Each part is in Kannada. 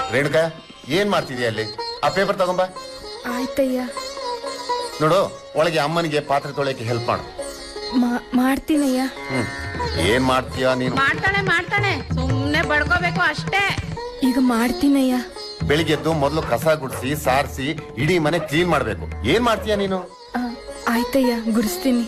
ರೇಣುಕಾ ಏನ್ ಮಾಡ್ತಿದ್ಯಾ ಅಲ್ಲಿ ಆ ಪೇಪರ್ ತಗೊಂಬ ಆಯ್ತಯ್ಯ ನೋಡು ಒಳಗೆ ಅಮ್ಮನಿಗೆ ಪಾತ್ರೆ ತೊಳೆಯಕ್ಕೆ ಹೆಲ್ಪ್ ಮಾಡು ಮಾ- ಮಾಡ್ತೀನಯ್ಯ ಹ್ಮ್ ಏನ್ ಮಾಡ್ತೀಯ ನೀನು ಮಾಡ್ತಾನೆ ಮಾಡ್ತಾನೆ ಸುಮ್ನೆ ಬಡ್ಕೋಬೇಕು ಅಷ್ಟೇ ಈಗ ಮಾಡ್ತೀನಯ್ಯ ಬೆಳಿಗ್ಗೆ ಎದ್ದು ಮೊದಲು ಕಸ ಗುಡಿಸಿ ಸಾರಿಸಿ ಇಡೀ ಮನೆ ಕ್ಲೀನ್ ಮಾಡ್ಬೇಕು ಏನ್ ಮಾಡ್ತೀಯ ನೀನು ಆ, ಆಯ್ತಯ್ಯ ಗುಡಿಸ್ತೀನಿ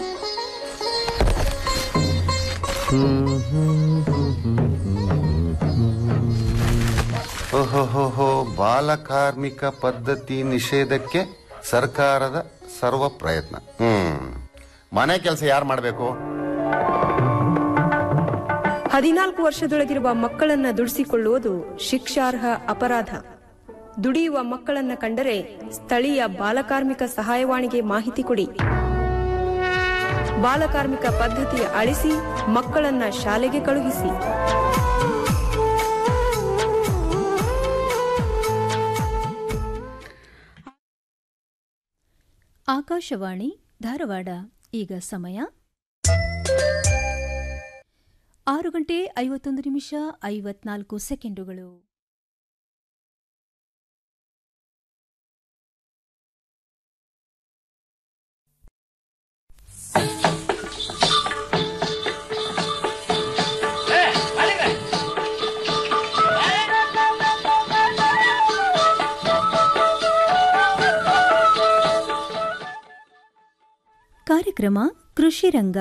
ಓಹೋ ಬಾಲ ಕಾರ್ಮಿಕ ಪದ್ಧತಿ ನಿಷೇಧಕ್ಕೆ ಸರ್ಕಾರದ ಸರ್ವ ಪ್ರಯತ್ನ ಹ್ಮ್ ಮನೆ ಕೆಲಸ ಯಾರು ಮಾಡ್ಬೇಕು ಹದಿನಾಲ್ಕು ವರ್ಷದೊಳಗಿರುವ ಮಕ್ಕಳನ್ನ ದುಡಿಸಿಕೊಳ್ಳುವುದು ಶಿಕ್ಷಾರ್ಹ ಅಪರಾಧ ದುಡಿಯುವ ಮಕ್ಕಳನ್ನ ಕಂಡರೆ ಸ್ಥಳೀಯ ಬಾಲಕಾರ್ಮಿಕ ಸಹಾಯವಾಣಿಗೆ ಮಾಹಿತಿ ಕೊಡಿ ಬಾಲಕಾರ್ಮಿಕ ಪದ್ಧತಿಯ ಅಳಿಸಿ ಮಕ್ಕಳನ್ನ ಶಾಲೆಗೆ ಕಳುಹಿಸಿ ಆಕಾಶವಾಣಿ ಧಾರವಾಡ ಈಗ ಸಮಯ ಆರು ಗಂಟೆ ಐವತ್ತೊಂದು ನಿಮಿಷ ಐವತ್ನಾಲ್ಕು ಸೆಕೆಂಡುಗಳು ಕಾರ್ಯಕ್ರಮ ಕೃಷಿ ರಂಗ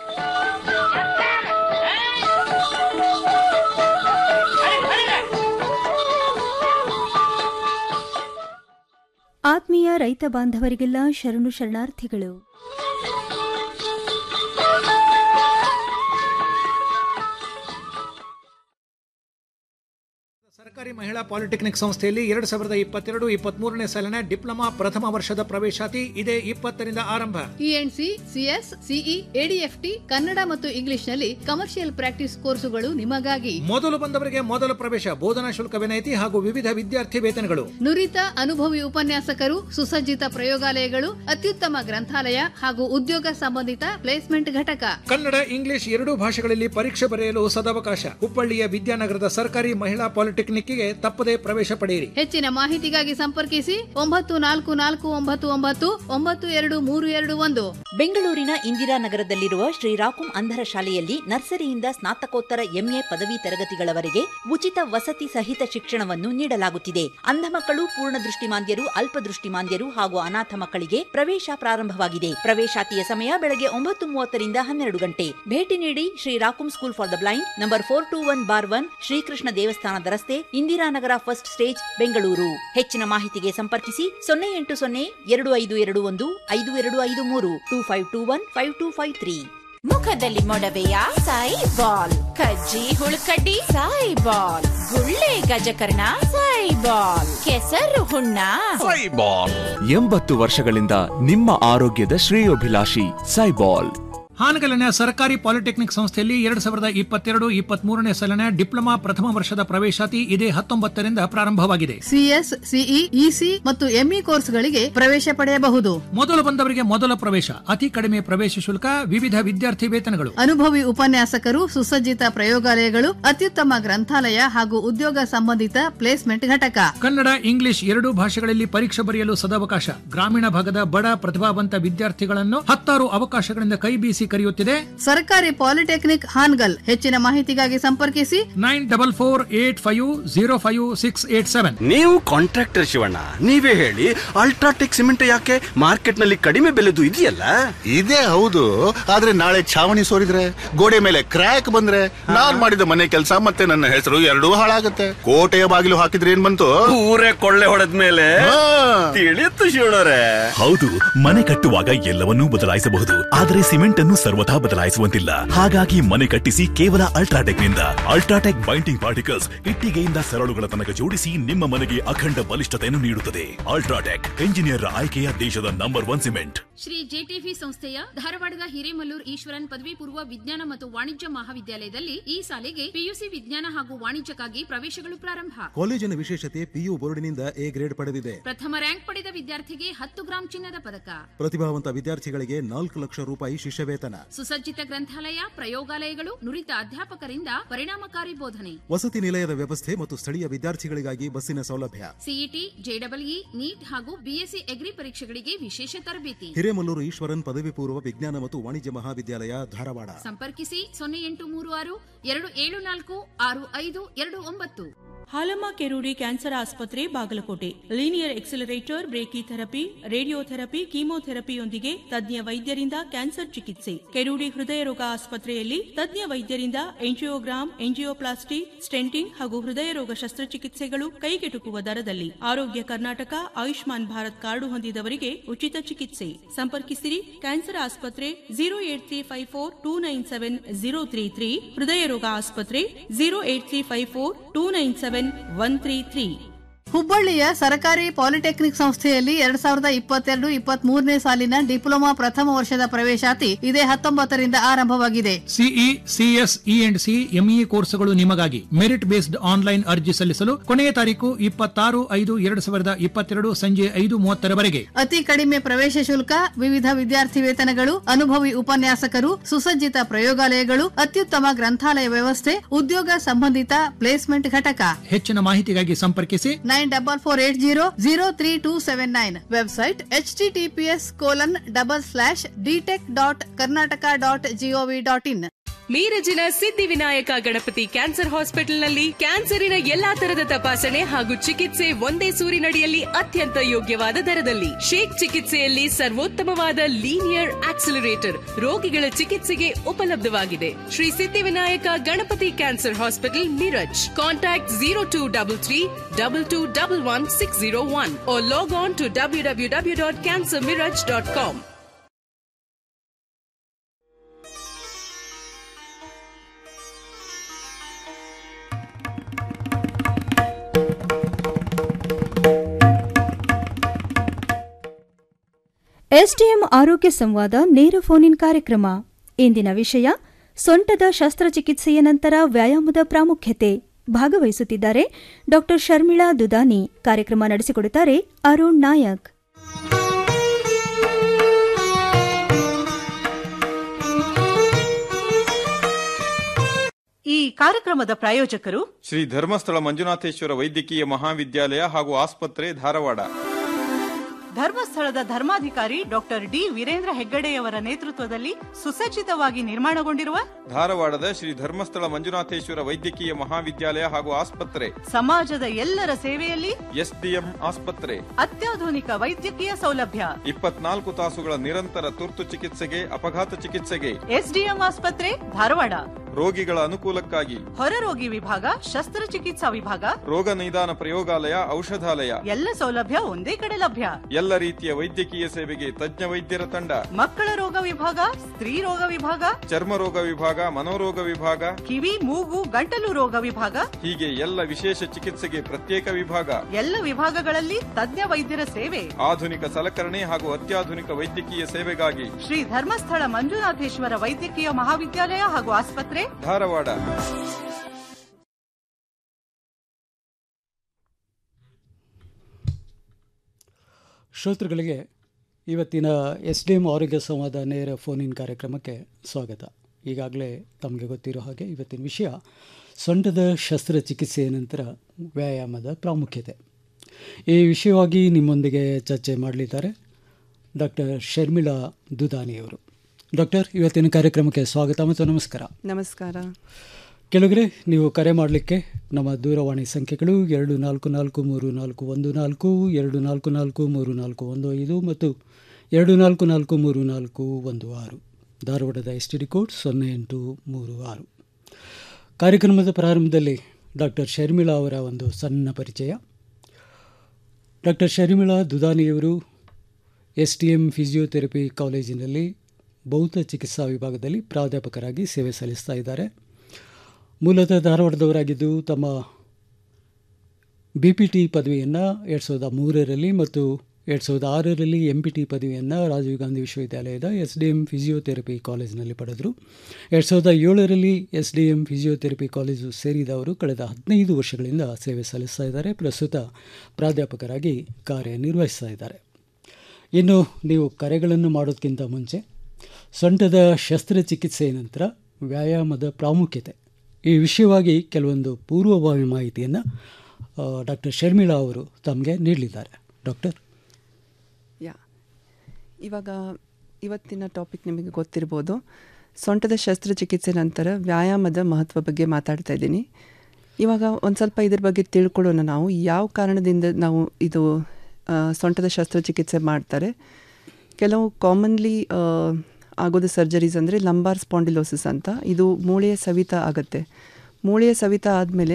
ಆತ್ಮೀಯ ರೈತ ಬಾಂಧವರಿಗೆಲ್ಲ ಶರಣು ಶರಣಾರ್ಥಿಗಳು ಸರ್ಕಾರಿ ಮಹಿಳಾ ಪಾಲಿಟೆಕ್ನಿಕ್ ಸಂಸ್ಥೆಯಲ್ಲಿ ಎರಡು ಸಾವಿರದ ಇಪ್ಪತ್ತೆರಡು ಇಪ್ಪತ್ಮೂರನೇ ಸಾಲಿನ ಡಿಪ್ಲೊಮಾ ಪ್ರಥಮ ವರ್ಷದ ಪ್ರವೇಶಾತಿ ಇದೇ ಇಪ್ಪತ್ತರಿಂದ ಆರಂಭ ENC CS CE ADFT Kannada ಮತ್ತು ಇಂಗ್ಲಿಷ್ನಲ್ಲಿ ಕಮರ್ಷಿಯಲ್ ಪ್ರಾಕ್ಟೀಸ್ ಕೋರ್ಸುಗಳು ನಿಮಗಾಗಿ ಮೊದಲು ಬಂದವರಿಗೆ ಮೊದಲ ಪ್ರವೇಶ ಬೋಧನಾ ಶುಲ್ಕ ವಿನಾಯಿತಿ ಹಾಗೂ ವಿವಿಧ ವಿದ್ಯಾರ್ಥಿ ವೇತನಗಳು ನುರಿತ ಅನುಭವಿ ಉಪನ್ಯಾಸಕರು ಸುಸಜ್ಜಿತ ಪ್ರಯೋಗಾಲಯಗಳು ಅತ್ಯುತ್ತಮ ಗ್ರಂಥಾಲಯ ಹಾಗೂ ಉದ್ಯೋಗ ಸಂಬಂಧಿತ ಪ್ಲೇಸ್ಮೆಂಟ್ ಘಟಕ ಕನ್ನಡ ಇಂಗ್ಲಿಷ್ ಎರಡೂ ಭಾಷೆಗಳಲ್ಲಿ ಪರೀಕ್ಷೆ ಬರೆಯಲು ಸದವಕಾಶ ಹುಬ್ಬಳ್ಳಿಯ ವಿದ್ಯಾನಗರದ ಸರ್ಕಾರಿ ಮಹಿಳಾ ಪಾಲಿಟೆಕ್ನಿಕ್ಗೆ ತಪ್ಪದೇ ಪ್ರವೇಶ ಪಡೆಯಿರಿ ಹೆಚ್ಚಿನ ಮಾಹಿತಿಗಾಗಿ ಸಂಪರ್ಕಿಸಿ ಒಂಬತ್ತು ನಾಲ್ಕು ನಾಲ್ಕು ಒಂಬತ್ತು ಒಂಬತ್ತು ಒಂಬತ್ತು ಎರಡು ಮೂರು ಎರಡು ಒಂದು ಬೆಂಗಳೂರಿನ ಇಂದಿರಾನಗರದಲ್ಲಿರುವ ಶ್ರೀರಾಕುಂ ಅಂಧರ ಶಾಲೆಯಲ್ಲಿ ನರ್ಸರಿಯಿಂದ ಸ್ನಾತಕೋತ್ತರ ಎಂಎ ಪದವಿ ತರಗತಿಗಳವರೆಗೆ ಉಚಿತ ವಸತಿ ಸಹಿತ ಶಿಕ್ಷಣವನ್ನು ನೀಡಲಾಗುತ್ತಿದೆ ಅಂಧ ಮಕ್ಕಳು ಪೂರ್ಣ ದೃಷ್ಟಿಮಾಂದ್ಯರು ಅಲ್ಪದೃಷ್ಟಿಮಾಂದ್ಯರು ಹಾಗೂ ಅನಾಥ ಮಕ್ಕಳಿಗೆ ಪ್ರವೇಶ ಪ್ರಾರಂಭವಾಗಿದೆ ಪ್ರವೇಶಾತಿಯ ಸಮಯ ಬೆಳಗ್ಗೆ ಒಂಬತ್ತು ಮೂವತ್ತರಿಂದ ಹನ್ನೆರಡು ಗಂಟೆ ಭೇಟಿ ನೀಡಿ ಶ್ರೀರಾಕುಂ school for the blind number four two one bar one Shrikrishna ದೇವಸ್ಥಾನದ ರಸ್ತೆ ಇಂದಿರಾನಗರ ಫಸ್ಟ್ ಸ್ಟೇಜ್ ಬೆಂಗಳೂರು ಹೆಚ್ಚಿನ ಮಾಹಿತಿಗೆ ಸಂಪರ್ಕಿಸಿ ಸೊನ್ನೆ ಎಂಟು ಸೊನ್ನೆ ಎರಡು ಐದು ಎರಡು ಒಂದು ಐದು ಎರಡು ಐದು ಮೂರು two five two one five two five three ಮುಖದಲ್ಲಿ ಮೊಡವೆಯ ಸಾಯಿ ಬಾಲ್ ಕಜ್ಜಿ ಹುಳುಕಡ್ಡಿ ಸಾಯಿ ಬಾಲ್ ಗುಳ್ಳೆ ಗಜಕರ್ಣ ಸಾಯಿ ಬಾಲ್ ಕೆಸರು ಹುಣ್ಣ ಸೈಬಾಲ್ ಎಂಬತ್ತು ವರ್ಷಗಳಿಂದ ನಿಮ್ಮ ಆರೋಗ್ಯದ ಶ್ರೇಯೋಭಿಲಾಷಿ ಸೈಬಾಲ್ ಹಾನಗಲಿನ ಸರ್ಕಾರಿ ಪಾಲಿಟೆಕ್ನಿಕ್ ಸಂಸ್ಥೆಯಲ್ಲಿ ಎರಡು ಸಾವಿರದ ಇಪ್ಪತ್ತೆರಡು ಇಪ್ಪತ್ಮೂರನೇ ಸಾಲಿನ ಡಿಪ್ಲೊಮಾ ಪ್ರಥಮ ವರ್ಷದ ಪ್ರವೇಶಾತಿ ಇದೇ ಹತ್ತೊಂಬತ್ತರಿಂದ ಪ್ರಾರಂಭವಾಗಿದೆ ಸಿಎಸ್ ಸಿಇ ಇಸಿ ಮತ್ತು ಎಂಇ ಕೋರ್ಸ್ಗಳಿಗೆ ಪ್ರವೇಶ ಪಡೆಯಬಹುದು ಮೊದಲು ಬಂದವರಿಗೆ ಮೊದಲ ಪ್ರವೇಶ ಅತಿ ಕಡಿಮೆ ಪ್ರವೇಶ ಶುಲ್ಕ ವಿವಿಧ ವಿದ್ಯಾರ್ಥಿ ವೇತನಗಳು ಅನುಭವಿ ಉಪನ್ಯಾಸಕರು ಸುಸಜ್ಜಿತ ಪ್ರಯೋಗಾಲಯಗಳು ಅತ್ಯುತ್ತಮ ಗ್ರಂಥಾಲಯ ಹಾಗೂ ಉದ್ಯೋಗ ಸಂಬಂಧಿತ ಪ್ಲೇಸ್ಮೆಂಟ್ ಘಟಕ ಕನ್ನಡ ಇಂಗ್ಲಿಷ್ ಎರಡೂ ಭಾಷೆಗಳಲ್ಲಿ ಪರೀಕ್ಷೆ ಬರೆಯಲು ಸದಾವಕಾಶ ಗ್ರಾಮೀಣ ಭಾಗದ ಬಡ ಪ್ರತಿಭಾವಂತ ವಿದ್ಯಾರ್ಥಿಗಳನ್ನು ಹತ್ತಾರು ಅವಕಾಶಗಳಿಂದ ಕೈ ಬೀಸಿ ಕರೆಯುತ್ತಿದೆ ಸರ್ಕಾರಿ ಪಾಲಿಟೆಕ್ನಿಕ್ ಹಾನ್ಗಲ್ ಹೆಚ್ಚಿನ ಮಾಹಿತಿಗಾಗಿ ಸಂಪರ್ಕಿಸಿ nine double four eight five zero five six eight seven ನೀವು ಕಾಂಟ್ರಾಕ್ಟರ್ ಶಿವಣ್ಣ ನೀವೇ ಹೇಳಿ ಅಲ್ಟ್ರಾಟೆಕ್ ಸಿಮೆಂಟ್ ಯಾಕೆ ಮಾರ್ಕೆಟ್ ನಲ್ಲಿ ಕಡಿಮೆ ಬೆಲೆದು ಇದೆಯಲ್ಲ ಇದೇ ಹೌದು ಆದ್ರೆ ನಾಳೆ ಛಾವಣಿ ಸೋರಿದ್ರೆ ಗೋಡೆ ಮೇಲೆ ಕ್ರ್ಯಾಕ್ ಬಂದ್ರೆ ನಾನ್ ಮಾಡಿದ ಮನೆ ಕೆಲಸ ಮತ್ತೆ ನನ್ನ ಹೆಸರು ಎರಡೂ ಹಾಳಾಗತ್ತೆ ಕೋಟೆಯ ಬಾಗಿಲು ಹಾಕಿದ್ರೆ ಏನ್ ಬಂತು ಊರೇ ಕೊಳ್ಳೆ ಹೊಡೆದ್ಮೇಲೆ ತಿಳಿಯುತ್ತು ಶಿವಣ್ಣರೇ ಹೌದು ಮನೆ ಕಟ್ಟುವಾಗ ಎಲ್ಲವನ್ನೂ ಬದಲಾಯಿಸಬಹುದು ಆದರೆ ಸಿಮೆಂಟ್ ಅನ್ನು ಸರ್ವಥಾ ಬದಲಾಯಿಸುವಂತಿಲ್ಲ ಹಾಗಾಗಿ ಮನೆ ಕಟ್ಟಿಸಿ ಕೇವಲ ಅಲ್ಟ್ರಾಟೆಕ್ ನಿಂದ ಅಲ್ಟ್ರಾಟೆಕ್ ಬೈಂಡಿಂಗ್ ಪಾರ್ಟಿಕಲ್ಸ್ ಇಟ್ಟಿಗೆಯಿಂದ ಸರಳುಗಳ ತನಕ ಜೋಡಿಸಿ ನಿಮ್ಮ ಮನೆಗೆ ಅಖಂಡ ಬಲಿಷ್ಠತೆಯನ್ನು ನೀಡುತ್ತದೆ ಅಲ್ಟ್ರಾಟೆಕ್ ಎಂಜಿನಿಯರ್ ಆಯ್ಕೆಯ ದೇಶದ ನಂಬರ್ ಒನ್ ಸಿಮೆಂಟ್ ಶ್ರೀ ಜೆಟಿಫಿ ಸಂಸ್ಥೆಯ ಧಾರವಾಡದ ಹಿರೇಮಲ್ಲೂರ್ ಈಶ್ವರನ್ ಪದವಿ ಪೂರ್ವ ವಿಜ್ಞಾನ ಮತ್ತು ವಾಣಿಜ್ಯ ಮಹಾವಿದ್ಯಾಲಯದಲ್ಲಿ ಈ ಸಾಲಿಗೆ ಪಿಯುಸಿ ವಿಜ್ಞಾನ ಹಾಗೂ ವಾಣಿಜ್ಯಕ್ಕಾಗಿ ಪ್ರವೇಶಗಳು ಪ್ರಾರಂಭ ಕಾಲೇಜಿನ ವಿಶೇಷತೆ ಪಿಯು ಬೋರ್ಡಿನಿಂದ ಎ ಗ್ರೇಡ್ ಪಡೆದಿದೆ ಪ್ರಥಮ ರ್ಯಾಂಕ್ ಪಡೆದ ವಿದ್ಯಾರ್ಥಿಗೆ ಹತ್ತು ಗ್ರಾಂ ಚಿನ್ನದ ಪದಕ ಪ್ರತಿಭಾವಂತ ವಿದ್ಯಾರ್ಥಿಗಳಿಗೆ ನಾಲ್ಕು ಲಕ್ಷ ರೂಪಾಯಿ ಶಿಷ್ಯವೇತನ ಚಿಂತನ ಸುಸಜ್ಜಿತ ಗ್ರಂಥಾಲಯ ಪ್ರಯೋಗಾಲಯಗಳು ನುರಿತ ಅಧ್ಯಾಪಕರಿಂದ ಪರಿಣಾಮಕಾರಿ ಬೋಧನೆ ವಸತಿ ನಿಲಯದ ವ್ಯವಸ್ಥೆ ಮತ್ತು ಸ್ಥಳೀಯ ವಿದ್ಯಾರ್ಥಿಗಳಿಗಾಗಿ ಬಸ್ಸಿನ ಸೌಲಭ್ಯ ಸಿಇಟಿ ಜೆಡಬ್ಲ್ಇ ನೀಟ್ ಹಾಗೂ ಬಿಎಸ್ಸಿ ಎಗ್ರಿ ಪರೀಕ್ಷೆಗಳಿಗೆ ವಿಶೇಷ ತರಬೇತಿ ಹಿರೇಮಲ್ಲೂರು ಈಶ್ವರನ್ ಪದವಿ ಪೂರ್ವ ವಿಜ್ಞಾನ ಮತ್ತು ವಾಣಿಜ್ಯ ಮಹಾವಿದ್ಯಾಲಯ ಧಾರವಾಡ ಸಂಪರ್ಕಿಸಿ ಸೊನ್ನೆ ಎಂಟು ಮೂರು ಆರು ಎರಡು ಏಳು ನಾಲ್ಕು ಆರು ಐದು ಎರಡು ಒಂಬತ್ತು ಹಾಲಮ್ಮ ಕೆರೂಡಿ ಕ್ಯಾನ್ಸರ್ ಆಸ್ಪತ್ರೆ Bagalkote linear accelerator brachytherapy radiotherapy ಕೀಮೋಥೆರಪಿಯೊಂದಿಗೆ ತಜ್ಞ ವೈದ್ಯರಿಂದ ಕ್ಯಾನ್ಸರ್ ಚಿಕಿತ್ಸೆ ಕೆರೂಡಿ ಹೃದಯ ರೋಗ ಆಸ್ಪತ್ರೆಯಲ್ಲಿ ತಜ್ಞ ವೈದ್ಯರಿಂದ ಎಂಜಿಯೋಗ್ರಾಮ್ ಎಂಜಿಯೋಪ್ಲಾಸ್ಟಿ ಸ್ಟೆಂಟಿಂಗ್ ಹಾಗೂ ಹೃದಯ ರೋಗ ಶಸ್ತ್ರಚಿಕಿತ್ಸೆಗಳು ಕೈಗೆಟುಕುವ ದರದಲ್ಲಿ ಆರೋಗ್ಯ ಕರ್ನಾಟಕ ಆಯುಷ್ಮಾನ್ ಭಾರತ್ ಕಾರ್ಡು ಹೊಂದಿದವರಿಗೆ ಉಚಿತ ಚಿಕಿತ್ಸೆ ಸಂಪರ್ಕಿಸಿರಿ ಕ್ಯಾನ್ಸರ್ ಆಸ್ಪತ್ರೆ zero eight three five four two nine seven zero three three ಹೃದಯ ರೋಗ ಆಸ್ಪತ್ರೆ zero eight three five four two nine seven one three three ಹುಬ್ಬಳ್ಳಿಯ ಸರ್ಕಾರಿ ಪಾಲಿಟೆಕ್ನಿಕ್ ಸಂಸ್ಥೆಯಲ್ಲಿ ಎರಡ್ ಸಾವಿರದ ಇಪ್ಪತ್ತೆರಡು ಇಪ್ಪತ್ತ್ ಮೂರನೇ ಸಾಲಿನ ಡಿಪ್ಲೊಮಾ ಪ್ರಥಮ ವರ್ಷದ ಪ್ರವೇಶಾತಿ ಇದೇ ಹತ್ತೊಂಬತ್ತರಿಂದ ಆರಂಭವಾಗಿದೆ CE CS E and C ME ಕೋರ್ಸ್ಗಳು ನಿಮಗಾಗಿ ಮೆರಿಟ್ ಬೇಸ್ಡ್ ಆನ್ಲೈನ್ ಅರ್ಜಿ ಸಲ್ಲಿಸಲು ಕೊನೆಯ ತಾರೀಕು ಇಪ್ಪತ್ತಾರು ಐದು ಎರಡು ಸಾವಿರದ ಇಪ್ಪತ್ತೆರಡು ಸಂಜೆ ಐದು ಮೂವತ್ತರವರೆಗೆ ಅತಿ ಕಡಿಮೆ ಪ್ರವೇಶ ಶುಲ್ಕ ವಿವಿಧ ವಿದ್ಯಾರ್ಥಿ ವೇತನಗಳು ಅನುಭವಿ ಉಪನ್ಯಾಸಕರು ಸುಸಜ್ಜಿತ ಪ್ರಯೋಗಾಲಯಗಳು ಅತ್ಯುತ್ತಮ ಗ್ರಂಥಾಲಯ ವ್ಯವಸ್ಥೆ ಉದ್ಯೋಗ ಸಂಬಂಧಿತ ಪ್ಲೇಸ್ಮೆಂಟ್ ಘಟಕ ಹೆಚ್ಚಿನ ಮಾಹಿತಿಗಾಗಿ ಸಂಪರ್ಕಿಸಿ nine double four eight zero zero three two seven nine website HTTPS colon double slash dtech dot Karnataka dot GOV dot in ಮೀರಜಿನ ಸಿದ್ಧಿವಿನಾಯಕ ಗಣಪತಿ ಕ್ಯಾನ್ಸರ್ ಹಾಸ್ಪಿಟಲ್ನಲ್ಲಿ ಕ್ಯಾನ್ಸರಿನ ಎಲ್ಲಾ ತರದ ತಪಾಸಣೆ ಹಾಗೂ ಚಿಕಿತ್ಸೆ ಒಂದೇ ಸೂರಿನಡಿಯಲ್ಲಿ ಅತ್ಯಂತ ಯೋಗ್ಯವಾದ ದರದಲ್ಲಿ ಶೇಕ್ ಚಿಕಿತ್ಸೆಯಲ್ಲಿ ಸರ್ವೋತ್ತಮವಾದ ಲೀನಿಯರ್ ಆಕ್ಸಿಲರೇಟರ್ ರೋಗಿಗಳ ಚಿಕಿತ್ಸೆಗೆ ಉಪಲಬ್ಧವಾಗಿದೆ Shri Siddhivinayak Ganapati cancer hospital Miraj contact zero two double three double two double one six zero one log on to W W W dot cancer Miraj dot com SDM ಆರೋಗ್ಯ ಸಂವಾದ ನೇರ ಫೋನ್ ಇನ್ ಕಾರ್ಯಕ್ರಮ ಇಂದಿನ ವಿಷಯ ಸೊಂಟದ ಶಸ್ತ್ರಚಿಕಿತ್ಸೆಯ ನಂತರ ವ್ಯಾಯಾಮದ ಪ್ರಾಮುಖ್ಯತೆ ಭಾಗವಹಿಸುತ್ತಿದ್ದಾರೆ ಡಾ ಶರ್ಮಿಳಾ ದುದಾನಿ ಕಾರ್ಯಕ್ರಮ ನಡೆಸಿಕೊಡುತ್ತಾರೆ ಅರುಣ್ ನಾಯಕ್ ಈ ಕಾರ್ಯಕ್ರಮದ ಪ್ರಾಯೋಜಕರು ಶ್ರೀ ಧರ್ಮಸ್ಥಳ ಮಂಜುನಾಥೇಶ್ವರ ವೈದ್ಯಕೀಯ ಮಹಾವಿದ್ಯಾಲಯ ಹಾಗೂ ಆಸ್ಪತ್ರೆ ಧಾರವಾಡ ಧರ್ಮಸ್ಥಳದ ಧರ್ಮಾಧಿಕಾರಿ ಡಾಕ್ಟರ್ ಡಿ ವೀರೇಂದ್ರ ಹೆಗ್ಗಡೆಯವರ ನೇತೃತ್ವದಲ್ಲಿ ಸುಸಜ್ಜಿತವಾಗಿ ನಿರ್ಮಾಣಗೊಂಡಿರುವ ಧಾರವಾಡದ ಶ್ರೀ ಧರ್ಮಸ್ಥಳ ಮಂಜುನಾಥೇಶ್ವರ ವೈದ್ಯಕೀಯ ಮಹಾವಿದ್ಯಾಲಯ ಹಾಗೂ ಆಸ್ಪತ್ರೆ ಸಮಾಜದ ಎಲ್ಲರ ಸೇವೆಯಲ್ಲಿ ಎಸ್ಡಿಎಂ ಆಸ್ಪತ್ರೆ ಅತ್ಯಾಧುನಿಕ ವೈದ್ಯಕೀಯ ಸೌಲಭ್ಯ ಇಪ್ಪತ್ನಾಲ್ಕು ತಾಸುಗಳ ನಿರಂತರ ತುರ್ತು ಚಿಕಿತ್ಸೆಗೆ ಅಪಘಾತ ಚಿಕಿತ್ಸೆಗೆ ಎಸ್ಡಿಎಂ ಆಸ್ಪತ್ರೆ ಧಾರವಾಡ ರೋಗಿಗಳ ಅನುಕೂಲಕ್ಕಾಗಿ ಹೊರರೋಗಿ ವಿಭಾಗ ಶಸ್ತ್ರಚಿಕಿತ್ಸಾ ವಿಭಾಗ ರೋಗ ನಿದಾನ ಪ್ರಯೋಗಾಲಯ ಔಷಧಾಲಯ ಎಲ್ಲ ಸೌಲಭ್ಯ ಒಂದೇ ಕಡೆ ಲಭ್ಯ ಎಲ್ಲ ರೀತಿಯ ವೈದ್ಯಕೀಯ ಸೇವೆಗೆ ತಜ್ಞ ವೈದ್ಯರ ತಂಡ ಮಕ್ಕಳ ರೋಗ ವಿಭಾಗ ಸ್ತ್ರೀ ರೋಗ ವಿಭಾಗ ಚರ್ಮ ರೋಗ ವಿಭಾಗ ಮನೋರೋಗ ವಿಭಾಗ ಕಿವಿ ಮೂಗು ಗಂಟಲು ರೋಗ ವಿಭಾಗ ಹೀಗೆ ಎಲ್ಲ ವಿಶೇಷ ಚಿಕಿತ್ಸೆಗೆ ಪ್ರತ್ಯೇಕ ವಿಭಾಗ ಎಲ್ಲ ವಿಭಾಗಗಳಲ್ಲಿ ತಜ್ಞ ವೈದ್ಯರ ಸೇವೆ ಆಧುನಿಕ ಸಲಕರಣೆ ಹಾಗೂ ಅತ್ಯಾಧುನಿಕ ವೈದ್ಯಕೀಯ ಸೇವೆಗಾಗಿ ಶ್ರೀ ಧರ್ಮಸ್ಥಳ ಮಂಜುನಾಥೇಶ್ವರ ವೈದ್ಯಕೀಯ ಮಹಾವಿದ್ಯಾಲಯ ಹಾಗೂ ಆಸ್ಪತ್ರೆ ಧಾರವಾಡ ಶ್ರೋತೃಗಳಿಗೆ ಇವತ್ತಿನ ಎಸ್ ಡಿ ಎಂ ಆರೋಗ್ಯ ಸಂವಾದ ನೇರ ಫೋನ್ ಇನ್ ಕಾರ್ಯಕ್ರಮಕ್ಕೆ ಸ್ವಾಗತ ಈಗಾಗಲೇ ತಮಗೆ ಗೊತ್ತಿರೋ ಹಾಗೆ ಇವತ್ತಿನ ವಿಷಯ ಸೊಂಟದ ಶಸ್ತ್ರಚಿಕಿತ್ಸೆಯ ನಂತರ ವ್ಯಾಯಾಮದ ಪ್ರಾಮುಖ್ಯತೆ ಈ ವಿಷಯವಾಗಿ ನಿಮ್ಮೊಂದಿಗೆ ಚರ್ಚೆ ಮಾಡಲಿದ್ದಾರೆ ಡಾಕ್ಟರ್ ಶರ್ಮಿಳಾ ದುದಾನಿಯವರು ಡಾಕ್ಟರ್ ಇವತ್ತಿನ ಕಾರ್ಯಕ್ರಮಕ್ಕೆ ಸ್ವಾಗತ ಮತ್ತು ನಮಸ್ಕಾರ ನಮಸ್ಕಾರ ಕೆಲವರೆ ನೀವು ಕರೆ ಮಾಡಲಿಕ್ಕೆ ನಮ್ಮ ದೂರವಾಣಿ ಸಂಖ್ಯೆಗಳು ಎರಡು ನಾಲ್ಕು ನಾಲ್ಕು ಮೂರು ನಾಲ್ಕು ಒಂದು ನಾಲ್ಕು ಎರಡು ನಾಲ್ಕು ನಾಲ್ಕು ಮೂರು ನಾಲ್ಕು ಒಂದು ಐದು ಮತ್ತು ಎರಡು ನಾಲ್ಕು ನಾಲ್ಕು ಮೂರು ನಾಲ್ಕು ಒಂದು ಆರು ಧಾರವಾಡದ ಎಸ್ ಟಿ ಡಿ ಕೋಡ್ ಸೊನ್ನೆ ಎಂಟು ಮೂರು ಆರು ಕಾರ್ಯಕ್ರಮದ ಪ್ರಾರಂಭದಲ್ಲಿ ಡಾಕ್ಟರ್ ಶರ್ಮಿಳಾ ಅವರ ಒಂದು ಸಣ್ಣ ಪರಿಚಯ ಡಾಕ್ಟರ್ ಶರ್ಮಿಳಾ ದುದಾನಿಯವರು ಎಸ್ ಟಿ ಎಂ ಫಿಸಿಯೋಥೆರಪಿ ಕಾಲೇಜಿನಲ್ಲಿ ಭೌತ ಚಿಕಿತ್ಸಾ ವಿಭಾಗದಲ್ಲಿ ಪ್ರಾಧ್ಯಾಪಕರಾಗಿ ಸೇವೆ ಸಲ್ಲಿಸ್ತಾ ಇದ್ದಾರೆ ಮೂಲತಃ ಧಾರವಾಡದವರಾಗಿದ್ದು ತಮ್ಮ ಬಿ ಪಿ ಟಿ ಪದವಿಯನ್ನು ಎರಡು ಸಾವಿರದ ಮೂರರಲ್ಲಿ ಮತ್ತು ಎರಡು ಸಾವಿರದ ಆರರಲ್ಲಿ ಎಂ ಪಿ ಟಿ ಪದವಿಯನ್ನು ರಾಜೀವ್ ಗಾಂಧಿ ವಿಶ್ವವಿದ್ಯಾಲಯದ ಎಸ್ ಡಿ ಎಂ ಫಿಸಿಯೋಥೆರಪಿ ಕಾಲೇಜಿನಲ್ಲಿ ಪಡೆದರು ಎರಡು ಸಾವಿರದ ಏಳರಲ್ಲಿ S D M physiotherapy college ಸೇರಿದವರು ಕಳೆದ ಹದಿನೈದು ವರ್ಷಗಳಿಂದ ಸೇವೆ ಸಲ್ಲಿಸ್ತಾ ಇದ್ದಾರೆ ಪ್ರಸ್ತುತ ಪ್ರಾಧ್ಯಾಪಕರಾಗಿ ಕಾರ್ಯನಿರ್ವಹಿಸ್ತಾ ಇದ್ದಾರೆ ಇನ್ನು ನೀವು ಕರೆಗಳನ್ನು ಮಾಡೋದಕ್ಕಿಂತ ಮುಂಚೆ ಸೊಂಟದ ಶಸ್ತ್ರಚಿಕಿತ್ಸೆಯ ನಂತರ ವ್ಯಾಯಾಮದ ಪ್ರಾಮುಖ್ಯತೆ ಈ ವಿಷಯವಾಗಿ ಕೆಲವೊಂದು ಪೂರ್ವಭಾವಿ ಮಾಹಿತಿಯನ್ನು ಡಾಕ್ಟರ್ ಶರ್ಮಿಳಾ ಅವರು ತಮಗೆ ನೀಡಲಿದ್ದಾರೆ ಡಾಕ್ಟರ್ ಯಾ ಇವಾಗ ಇವತ್ತಿನ ಟಾಪಿಕ್ ನಿಮಗೆ ಗೊತ್ತಿರ್ಬೋದು ಸೊಂಟದ ಶಸ್ತ್ರಚಿಕಿತ್ಸೆ ನಂತರ ವ್ಯಾಯಾಮದ ಮಹತ್ವ ಬಗ್ಗೆ ಮಾತಾಡ್ತಾ ಇದ್ದೀನಿ ಇವಾಗ ಒಂದು ಸ್ವಲ್ಪ ಇದ್ರ ಬಗ್ಗೆ ತಿಳ್ಕೊಳ್ಳೋಣ ನಾವು ಯಾವ ಕಾರಣದಿಂದ ನಾವು ಇದು ಆ, ಸೊಂಟದ ಶಸ್ತ್ರಚಿಕಿತ್ಸೆ ಮಾಡ್ತಾರೆ ಕೆಲವು ಕಾಮನ್ಲಿ ಆಗೋದು ಸರ್ಜರೀಸ್ ಅಂದರೆ ಲಂಬಾರ್ ಸ್ಪಾಂಡಿಲೋಸಿಸ್ ಅಂತ ಇದು ಮೂಳೆಯ ಸವಿತ ಆಗುತ್ತೆ ಮೂಳೆಯ ಸವಿತ ಆದಮೇಲೆ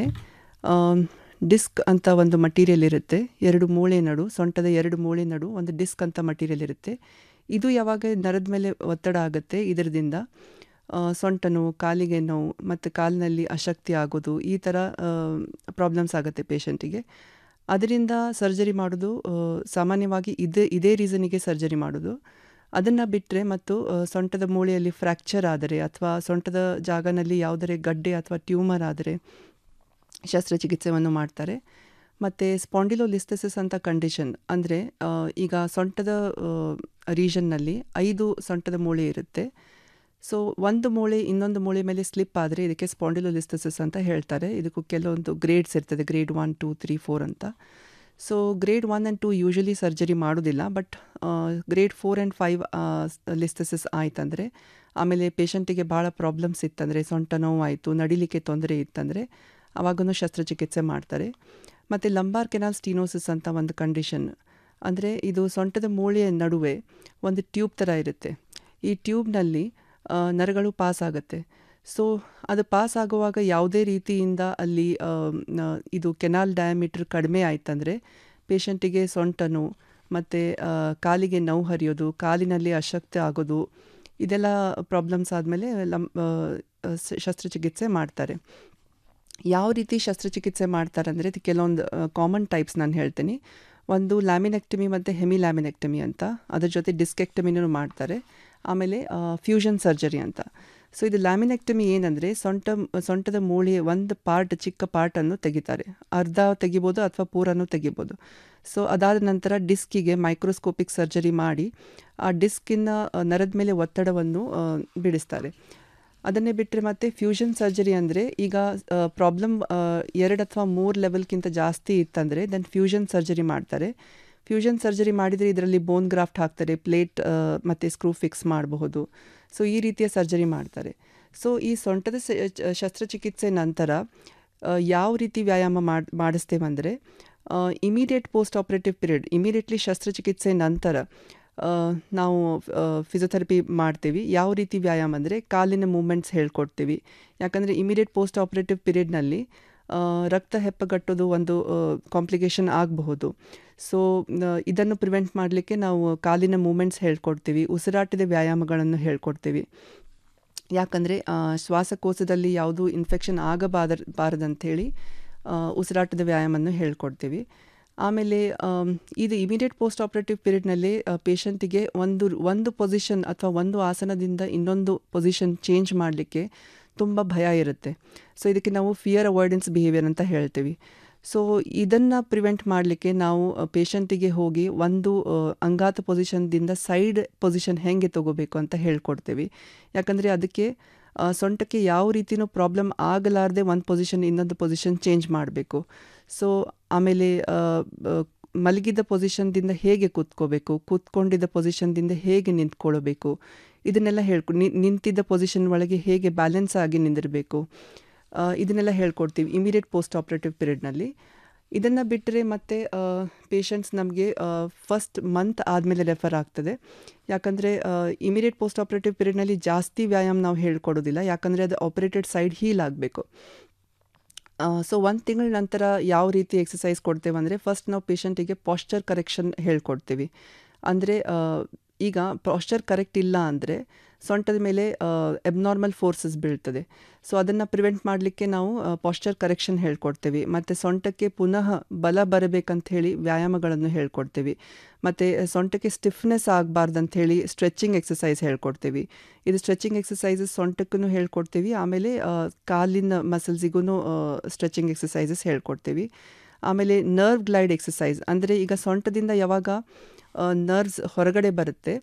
ಡಿಸ್ಕ್ ಅಂತ ಒಂದು ಮಟೀರಿಯಲ್ ಇರುತ್ತೆ ಎರಡು ಮೂಳೆ ನಡು ಸೊಂಟದ ಎರಡು ಮೂಳೆ ನಡು ಒಂದು ಡಿಸ್ಕ್ ಅಂತ ಮಟೀರಿಯಲ್ ಇರುತ್ತೆ ಇದು ಯಾವಾಗ ನರದ ಮೇಲೆ ಒತ್ತಡ ಆಗುತ್ತೆ ಇದರದಿಂದ ಆ, ಸೊಂಟ ನೋವು ಕಾಲಿಗೆ ನೋವು ಮತ್ತು ಕಾಲಿನಲ್ಲಿ ಅಶಕ್ತಿ ಆಗೋದು ಈ ಥರ ಪ್ರಾಬ್ಲಮ್ಸ್ ಆಗುತ್ತೆ ಪೇಷಂಟಿಗೆ ಅದರಿಂದ ಸರ್ಜರಿ ಮಾಡೋದು ಆ, ಸಾಮಾನ್ಯವಾಗಿ ಇದೇ ಇದೇ ರೀಸನಿಗೆ ಸರ್ಜರಿ ಮಾಡೋದು ಅದನ್ನು ಬಿಟ್ಟರೆ ಮತ್ತು ಆ, ಸೊಂಟದ ಮೂಳೆಯಲ್ಲಿ ಫ್ರ್ಯಾಕ್ಚರ್ ಆದರೆ ಅಥವಾ ಸೊಂಟದ ಜಾಗನಲ್ಲಿ ಯಾವುದರೇ ಗಡ್ಡೆ ಅಥವಾ ಟ್ಯೂಮರ್ ಆದರೆ ಶಸ್ತ್ರಚಿಕಿತ್ಸೆಯನ್ನು ಮಾಡ್ತಾರೆ ಮತ್ತು ಸ್ಪಾಂಡಿಲೋಲಿಸ್ಥೆಸಿಸ್ ಅಂತ ಕಂಡೀಷನ್ ಅಂದರೆ ಈಗ ಸೊಂಟದ ರೀಜನ್ನಲ್ಲಿ ಐದು ಸೊಂಟದ ಮೂಳೆ ಇರುತ್ತೆ ಸೊ ಒಂದು ಮೂಳೆ ಇನ್ನೊಂದು ಮೂಳೆ ಮೇಲೆ ಸ್ಲಿಪ್ ಆದರೆ ಇದಕ್ಕೆ ಸ್ಪಾಂಡಿಲೋಲಿಸ್ಥೆಸಿಸ್ ಅಂತ ಹೇಳ್ತಾರೆ ಇದಕ್ಕೂ ಕೆಲವೊಂದು ಗ್ರೇಡ್ಸ್ ಇರ್ತದೆ grade one two three four ಅಂತ so grade one and two usually surgery ಮಾಡೋದಿಲ್ಲ but grade four and five listhesis ಆಯ್ತಂದರೆ ಆಮೇಲೆ ಪೇಷಂಟಿಗೆ ಭಾಳ ಪ್ರಾಬ್ಲಮ್ಸ್ ಇತ್ತಂದರೆ ಸೊಂಟ ನೋವು ಆಯಿತು ನಡಿಲಿಕ್ಕೆ ತೊಂದರೆ ಇತ್ತಂದರೆ ಅವಾಗೂ ಶಸ್ತ್ರಚಿಕಿತ್ಸೆ ಮಾಡ್ತಾರೆ ಮತ್ತು ಲಂಬಾರ್ ಕೆನಾಲ್ ಸ್ಟೀನೋಸಿಸ್ ಅಂತ ಒಂದು ಕಂಡೀಷನ್ ಅಂದರೆ ಇದು ಸೊಂಟದ ಮೂಳೆಯ ನಡುವೆ ಒಂದು ಟ್ಯೂಬ್ ಥರ ಇರುತ್ತೆ ಈ ಟ್ಯೂಬ್ನಲ್ಲಿ ಆ, ನರಗಳು ಪಾಸ್ ಆಗುತ್ತೆ ಸೊ ಅದು ಪಾಸ್ ಆಗುವಾಗ ಯಾವುದೇ ರೀತಿಯಿಂದ ಅಲ್ಲಿ ಆ, ನ- ಇದು ಕೆನಾಲ್ ಡಯಾಮೀಟ್ರ್ ಕಡಿಮೆ ಆಯ್ತಂದರೆ ಪೇಷಂಟಿಗೆ ಸೊಂಟ ನೋವು ಮತ್ತು ಕಾಲಿಗೆ ನೋವು ಹರಿಯೋದು ಕಾಲಿನಲ್ಲಿ ಅಶಕ್ತಿ ಆಗೋದು ಇದೆಲ್ಲ ಪ್ರಾಬ್ಲಮ್ಸ್ ಆದಮೇಲೆ ಲಂ ಆ, ಸ- ಶಸ್ತ್ರಚಿಕಿತ್ಸೆ ಮಾಡ್ತಾರೆ ಯಾವ ರೀತಿ ಶಸ್ತ್ರಚಿಕಿತ್ಸೆ ಮಾಡ್ತಾರೆ ಅಂದರೆ ಇದು ಕೆಲವೊಂದು ಕಾಮನ್ ಟೈಪ್ಸ್ ನಾನು ಹೇಳ್ತೀನಿ ಒಂದು ಲ್ಯಾಮಿನೆಕ್ಟಮಿ ಮತ್ತು ಹೆಮಿ ಲ್ಯಾಮಿನೆಕ್ಟಮಿ ಅಂತ ಅದ್ರ ಜೊತೆ ಡಿಸ್ಕೆಕ್ಟಮಿನೂ ಮಾಡ್ತಾರೆ ಆಮೇಲೆ ಫ್ಯೂಷನ್ ಸರ್ಜರಿ ಅಂತ ಸೊ ಇದು ಲ್ಯಾಮಿನೆಕ್ಟಮಿ ಏನಂದರೆ ಸೊಂಟ ಸೊಂಟದ ಮೂಳೆ ಒಂದು ಪಾರ್ಟ್ ಚಿಕ್ಕ ಪಾರ್ಟನ್ನು ತೆಗಿತಾರೆ ಅರ್ಧ ತೆಗಿಬೋದು ಅಥವಾ ಪೂರನೂ ತೆಗಿಬೋದು ಸೊ ಅದಾದ ನಂತರ ಡಿಸ್ಕಿಗೆ ಮೈಕ್ರೋಸ್ಕೋಪಿಕ್ ಸರ್ಜರಿ ಮಾಡಿ ಆ ಡಿಸ್ಕಿನ ನರದ ಮೇಲೆ ಒತ್ತಡವನ್ನು ಆ, ಬಿಡಿಸ್ತಾರೆ ಅದನ್ನೇ ಬಿಟ್ಟರೆ ಮತ್ತೆ ಫ್ಯೂಷನ್ ಸರ್ಜರಿ ಅಂದರೆ ಈಗ ಪ್ರಾಬ್ಲಮ್ ಎರಡು ಅಥವಾ ಮೂರು ಲೆವೆಲ್ಗಿಂತ ಜಾಸ್ತಿ ಇತ್ತಂದರೆ ದೆನ್ ಫ್ಯೂಷನ್ ಸರ್ಜರಿ ಮಾಡ್ತಾರೆ ಫ್ಯೂಷನ್ ಸರ್ಜರಿ ಮಾಡಿದರೆ ಇದರಲ್ಲಿ ಬೋನ್ ಗ್ರಾಫ್ಟ್ ಹಾಕ್ತಾರೆ ಪ್ಲೇಟ್ ಮತ್ತು ಸ್ಕ್ರೂ ಫಿಕ್ಸ್ ಮಾಡಬಹುದು ಸೊ ಈ ರೀತಿಯ ಸರ್ಜರಿ ಮಾಡ್ತಾರೆ ಸೊ ಈ ಸೊಂಟದ ಸ- ಚ- ಶಸ್ತ್ರಚಿಕಿತ್ಸೆ ನಂತರ ಆ, ಯಾವ ರೀತಿ ವ್ಯಾಯಾಮ ಮಾಡಿ ಮಾಡಿಸ್ತೇವಂದರೆ immediate post operative period immediately ಶಸ್ತ್ರಚಿಕಿತ್ಸೆ ನಂತರ ಆ, ನಾವು ಫಿಸಿಯೋಥೆರಪಿ ಮಾಡ್ತೀವಿ ಯಾವ ರೀತಿ ವ್ಯಾಯಾಮ ಅಂದರೆ ಕಾಲಿನ ಮೂಮೆಂಟ್ಸ್ ಹೇಳ್ಕೊಡ್ತೀವಿ ಯಾಕಂದರೆ ಇಮಿಡಿಯೇಟ್ ಪೋಸ್ಟ್ ಆಪ್ರೇಟಿವ್ ಪೀರಿಯಡ್ನಲ್ಲಿ ರಕ್ತ ಹೆಪ್ಪಗಟ್ಟೋದು ಒಂದು ಕಾಂಪ್ಲಿಕೇಶನ್ ಆಗಬಹುದು ಸೊ ಇದನ್ನು ಪ್ರಿವೆಂಟ್ ಮಾಡಲಿಕ್ಕೆ ನಾವು ಕಾಲಿನ ಮೂಮೆಂಟ್ಸ್ ಹೇಳ್ಕೊಡ್ತೀವಿ ಉಸಿರಾಟದ ವ್ಯಾಯಾಮಗಳನ್ನು ಹೇಳ್ಕೊಡ್ತೀವಿ ಯಾಕಂದರೆ ಶ್ವಾಸಕೋಶದಲ್ಲಿ ಯಾವುದು ಇನ್ಫೆಕ್ಷನ್ ಆಗಬಾರ ಬಾರದಂಥೇಳಿ ಉಸಿರಾಟದ ವ್ಯಾಯಾಮವನ್ನು ಹೇಳ್ಕೊಡ್ತೀವಿ ಆಮೇಲೆ ಆಮ್, ಇದು ಇಮಿಡಿಯೇಟ್ ಪೋಸ್ಟ್ ಆಪ್ರೇಟಿವ್ ಪೀರಿಯಡ್ನಲ್ಲಿ ಪೇಷಂಟಿಗೆ ಒಂದು ಒಂದು ಪೊಸಿಷನ್ ಅಥವಾ ಒಂದು ಆಸನದಿಂದ ಇನ್ನೊಂದು ಪೊಸಿಷನ್ ಚೇಂಜ್ ಮಾಡಲಿಕ್ಕೆ ತುಂಬ ಭಯ ಇರುತ್ತೆ ಸೊ ಇದಕ್ಕೆ ನಾವು ಫಿಯರ್ ಅವಾಯ್ಡೆನ್ಸ್ ಬಿಹೇವಿಯರ್ ಅಂತ ಹೇಳ್ತೀವಿ ಸೊ ಇದನ್ನು ಪ್ರಿವೆಂಟ್ ಮಾಡಲಿಕ್ಕೆ ನಾವು ಪೇಷಂಟಿಗೆ ಹೋಗಿ ಒಂದು ಆ, ಅಂಗಾತ ಪೊಸಿಷನ್ದಿಂದ ಸೈಡ್ ಪೊಸಿಷನ್ ಹೇಗೆ ತಗೋಬೇಕು ಅಂತ ಹೇಳ್ಕೊಡ್ತೀವಿ ಯಾಕಂದರೆ ಅದಕ್ಕೆ ಆ, ಸೊಂಟಕ್ಕೆ ಯಾವ ರೀತಿನೂ ಪ್ರಾಬ್ಲಮ್ ಆಗಲಾರದೆ ಒಂದು ಪೊಸಿಷನ್ ಇನ್ನೊಂದು ಪೊಸಿಷನ್ ಚೇಂಜ್ ಮಾಡಬೇಕು ಸೊ ಆಮೇಲೆ ಆ, ಆ, ಮಲಗಿದ ಪೊಸಿಷನ್ದಿಂದ ಹೇಗೆ ಕೂತ್ಕೋಬೇಕು ಕೂತ್ಕೊಂಡಿದ್ದ ಪೊಸಿಷನ್ದಿಂದ ಹೇಗೆ ನಿಂತ್ಕೊಳ್ಳಬೇಕು ಇದನ್ನೆಲ್ಲ ಹೇಳ್ಕೊ ನಿ- ನಿಂತಿದ್ದ ಪೊಸಿಷನ್ ಒಳಗೆ ಹೇಗೆ ಬ್ಯಾಲೆನ್ಸ್ ಆಗಿ ನಿಂದಿರಬೇಕು ಆ, ಇದನ್ನೆಲ್ಲ ಹೇಳ್ಕೊಡ್ತೀವಿ ಇಮಿಡಿಯೇಟ್ ಪೋಸ್ಟ್ ಆಪ್ರೇಟಿವ್ ಪೀರಿಯಡ್ನಲ್ಲಿ ಇದನ್ನು ಬಿಟ್ಟರೆ ಮತ್ತೆ ಪೇಷಂಟ್ಸ್ ನಮಗೆ ಫಸ್ಟ್ ಮಂತ್ ಆದಮೇಲೆ ರೆಫರ್ ಆಗ್ತದೆ ಯಾಕಂದರೆ ಇಮಿಡಿಯೇಟ್ ಪೋಸ್ಟ್ ಆಪ್ರೇಟಿವ್ ಪೀರಿಯಡ್ನಲ್ಲಿ ಜಾಸ್ತಿ ವ್ಯಾಯಾಮ ನಾವು ಹೇಳ್ಕೊಡೋದಿಲ್ಲ ಯಾಕಂದರೆ ಅದು ಆಪ್ರೇಟೆಡ್ ಸೈಡ್ ಹೀಲ್ ಆಗಬೇಕು ಸೊ ಒಂದು ತಿಂಗಳ ನಂತರ ಯಾವ ರೀತಿ ಎಕ್ಸಸೈಸ್ ಕೊಡ್ತೇವೆ ಅಂದರೆ ಫಸ್ಟ್ ನಾವು ಪೇಷಂಟಿಗೆ ಪಾಶ್ಚರ್ ಕರೆಕ್ಷನ್ ಹೇಳ್ಕೊಡ್ತೀವಿ ಅಂದರೆ ಈಗ ಪಾಶ್ಚರ್ ಕರೆಕ್ಟ್ ಇಲ್ಲ ಅಂದರೆ ಸೊಂಟದ ಮೇಲೆ ಎಬ್ನಾರ್ಮಲ್ ಫೋರ್ಸಸ್ ಬೀಳ್ತದೆ ಸೊ ಅದನ್ನು ಪ್ರಿವೆಂಟ್ ಮಾಡಲಿಕ್ಕೆ ನಾವು ಪಾಶ್ಚರ್ ಕರೆಕ್ಷನ್ ಹೇಳ್ಕೊಡ್ತೇವೆ ಮತ್ತು ಸೊಂಟಕ್ಕೆ ಪುನಃ ಬಲ ಬರಬೇಕಂತ ಹೇಳಿ ವ್ಯಾಯಾಮಗಳನ್ನು ಹೇಳ್ಕೊಡ್ತೇವೆ ಮತ್ತು ಸೊಂಟಕ್ಕೆ ಸ್ಟಿಫ್ನೆಸ್ ಆಗಬಾರ್ದಂತ ಹೇಳಿ ಸ್ಟ್ರೆಚಿಂಗ್ ಎಕ್ಸಸೈಸ್ ಹೇಳ್ಕೊಡ್ತೀವಿ ಇದು ಸ್ಟ್ರೆಚಿಂಗ್ ಎಕ್ಸಸೈಸಸ್ ಸೊಂಟಕ್ಕೂ ಹೇಳ್ಕೊಡ್ತೀವಿ ಆಮೇಲೆ ಆ, ಕಾಲಿನ ಮಸಲ್ಸಿಗೂ ಸ್ಟ್ರೆಚಿಂಗ್ ಎಕ್ಸಸೈಸಸ್ ಹೇಳ್ಕೊಡ್ತೀವಿ ಆಮೇಲೆ ನರ್ವ್ ಗ್ಲೈಡ್ ಎಕ್ಸಸೈಸ್ ಅಂದರೆ ಈಗ ಸೊಂಟದಿಂದ ಯಾವಾಗ ನರ್ವ್ಸ್ ಹೊರಗಡೆ ಬರುತ್ತೆ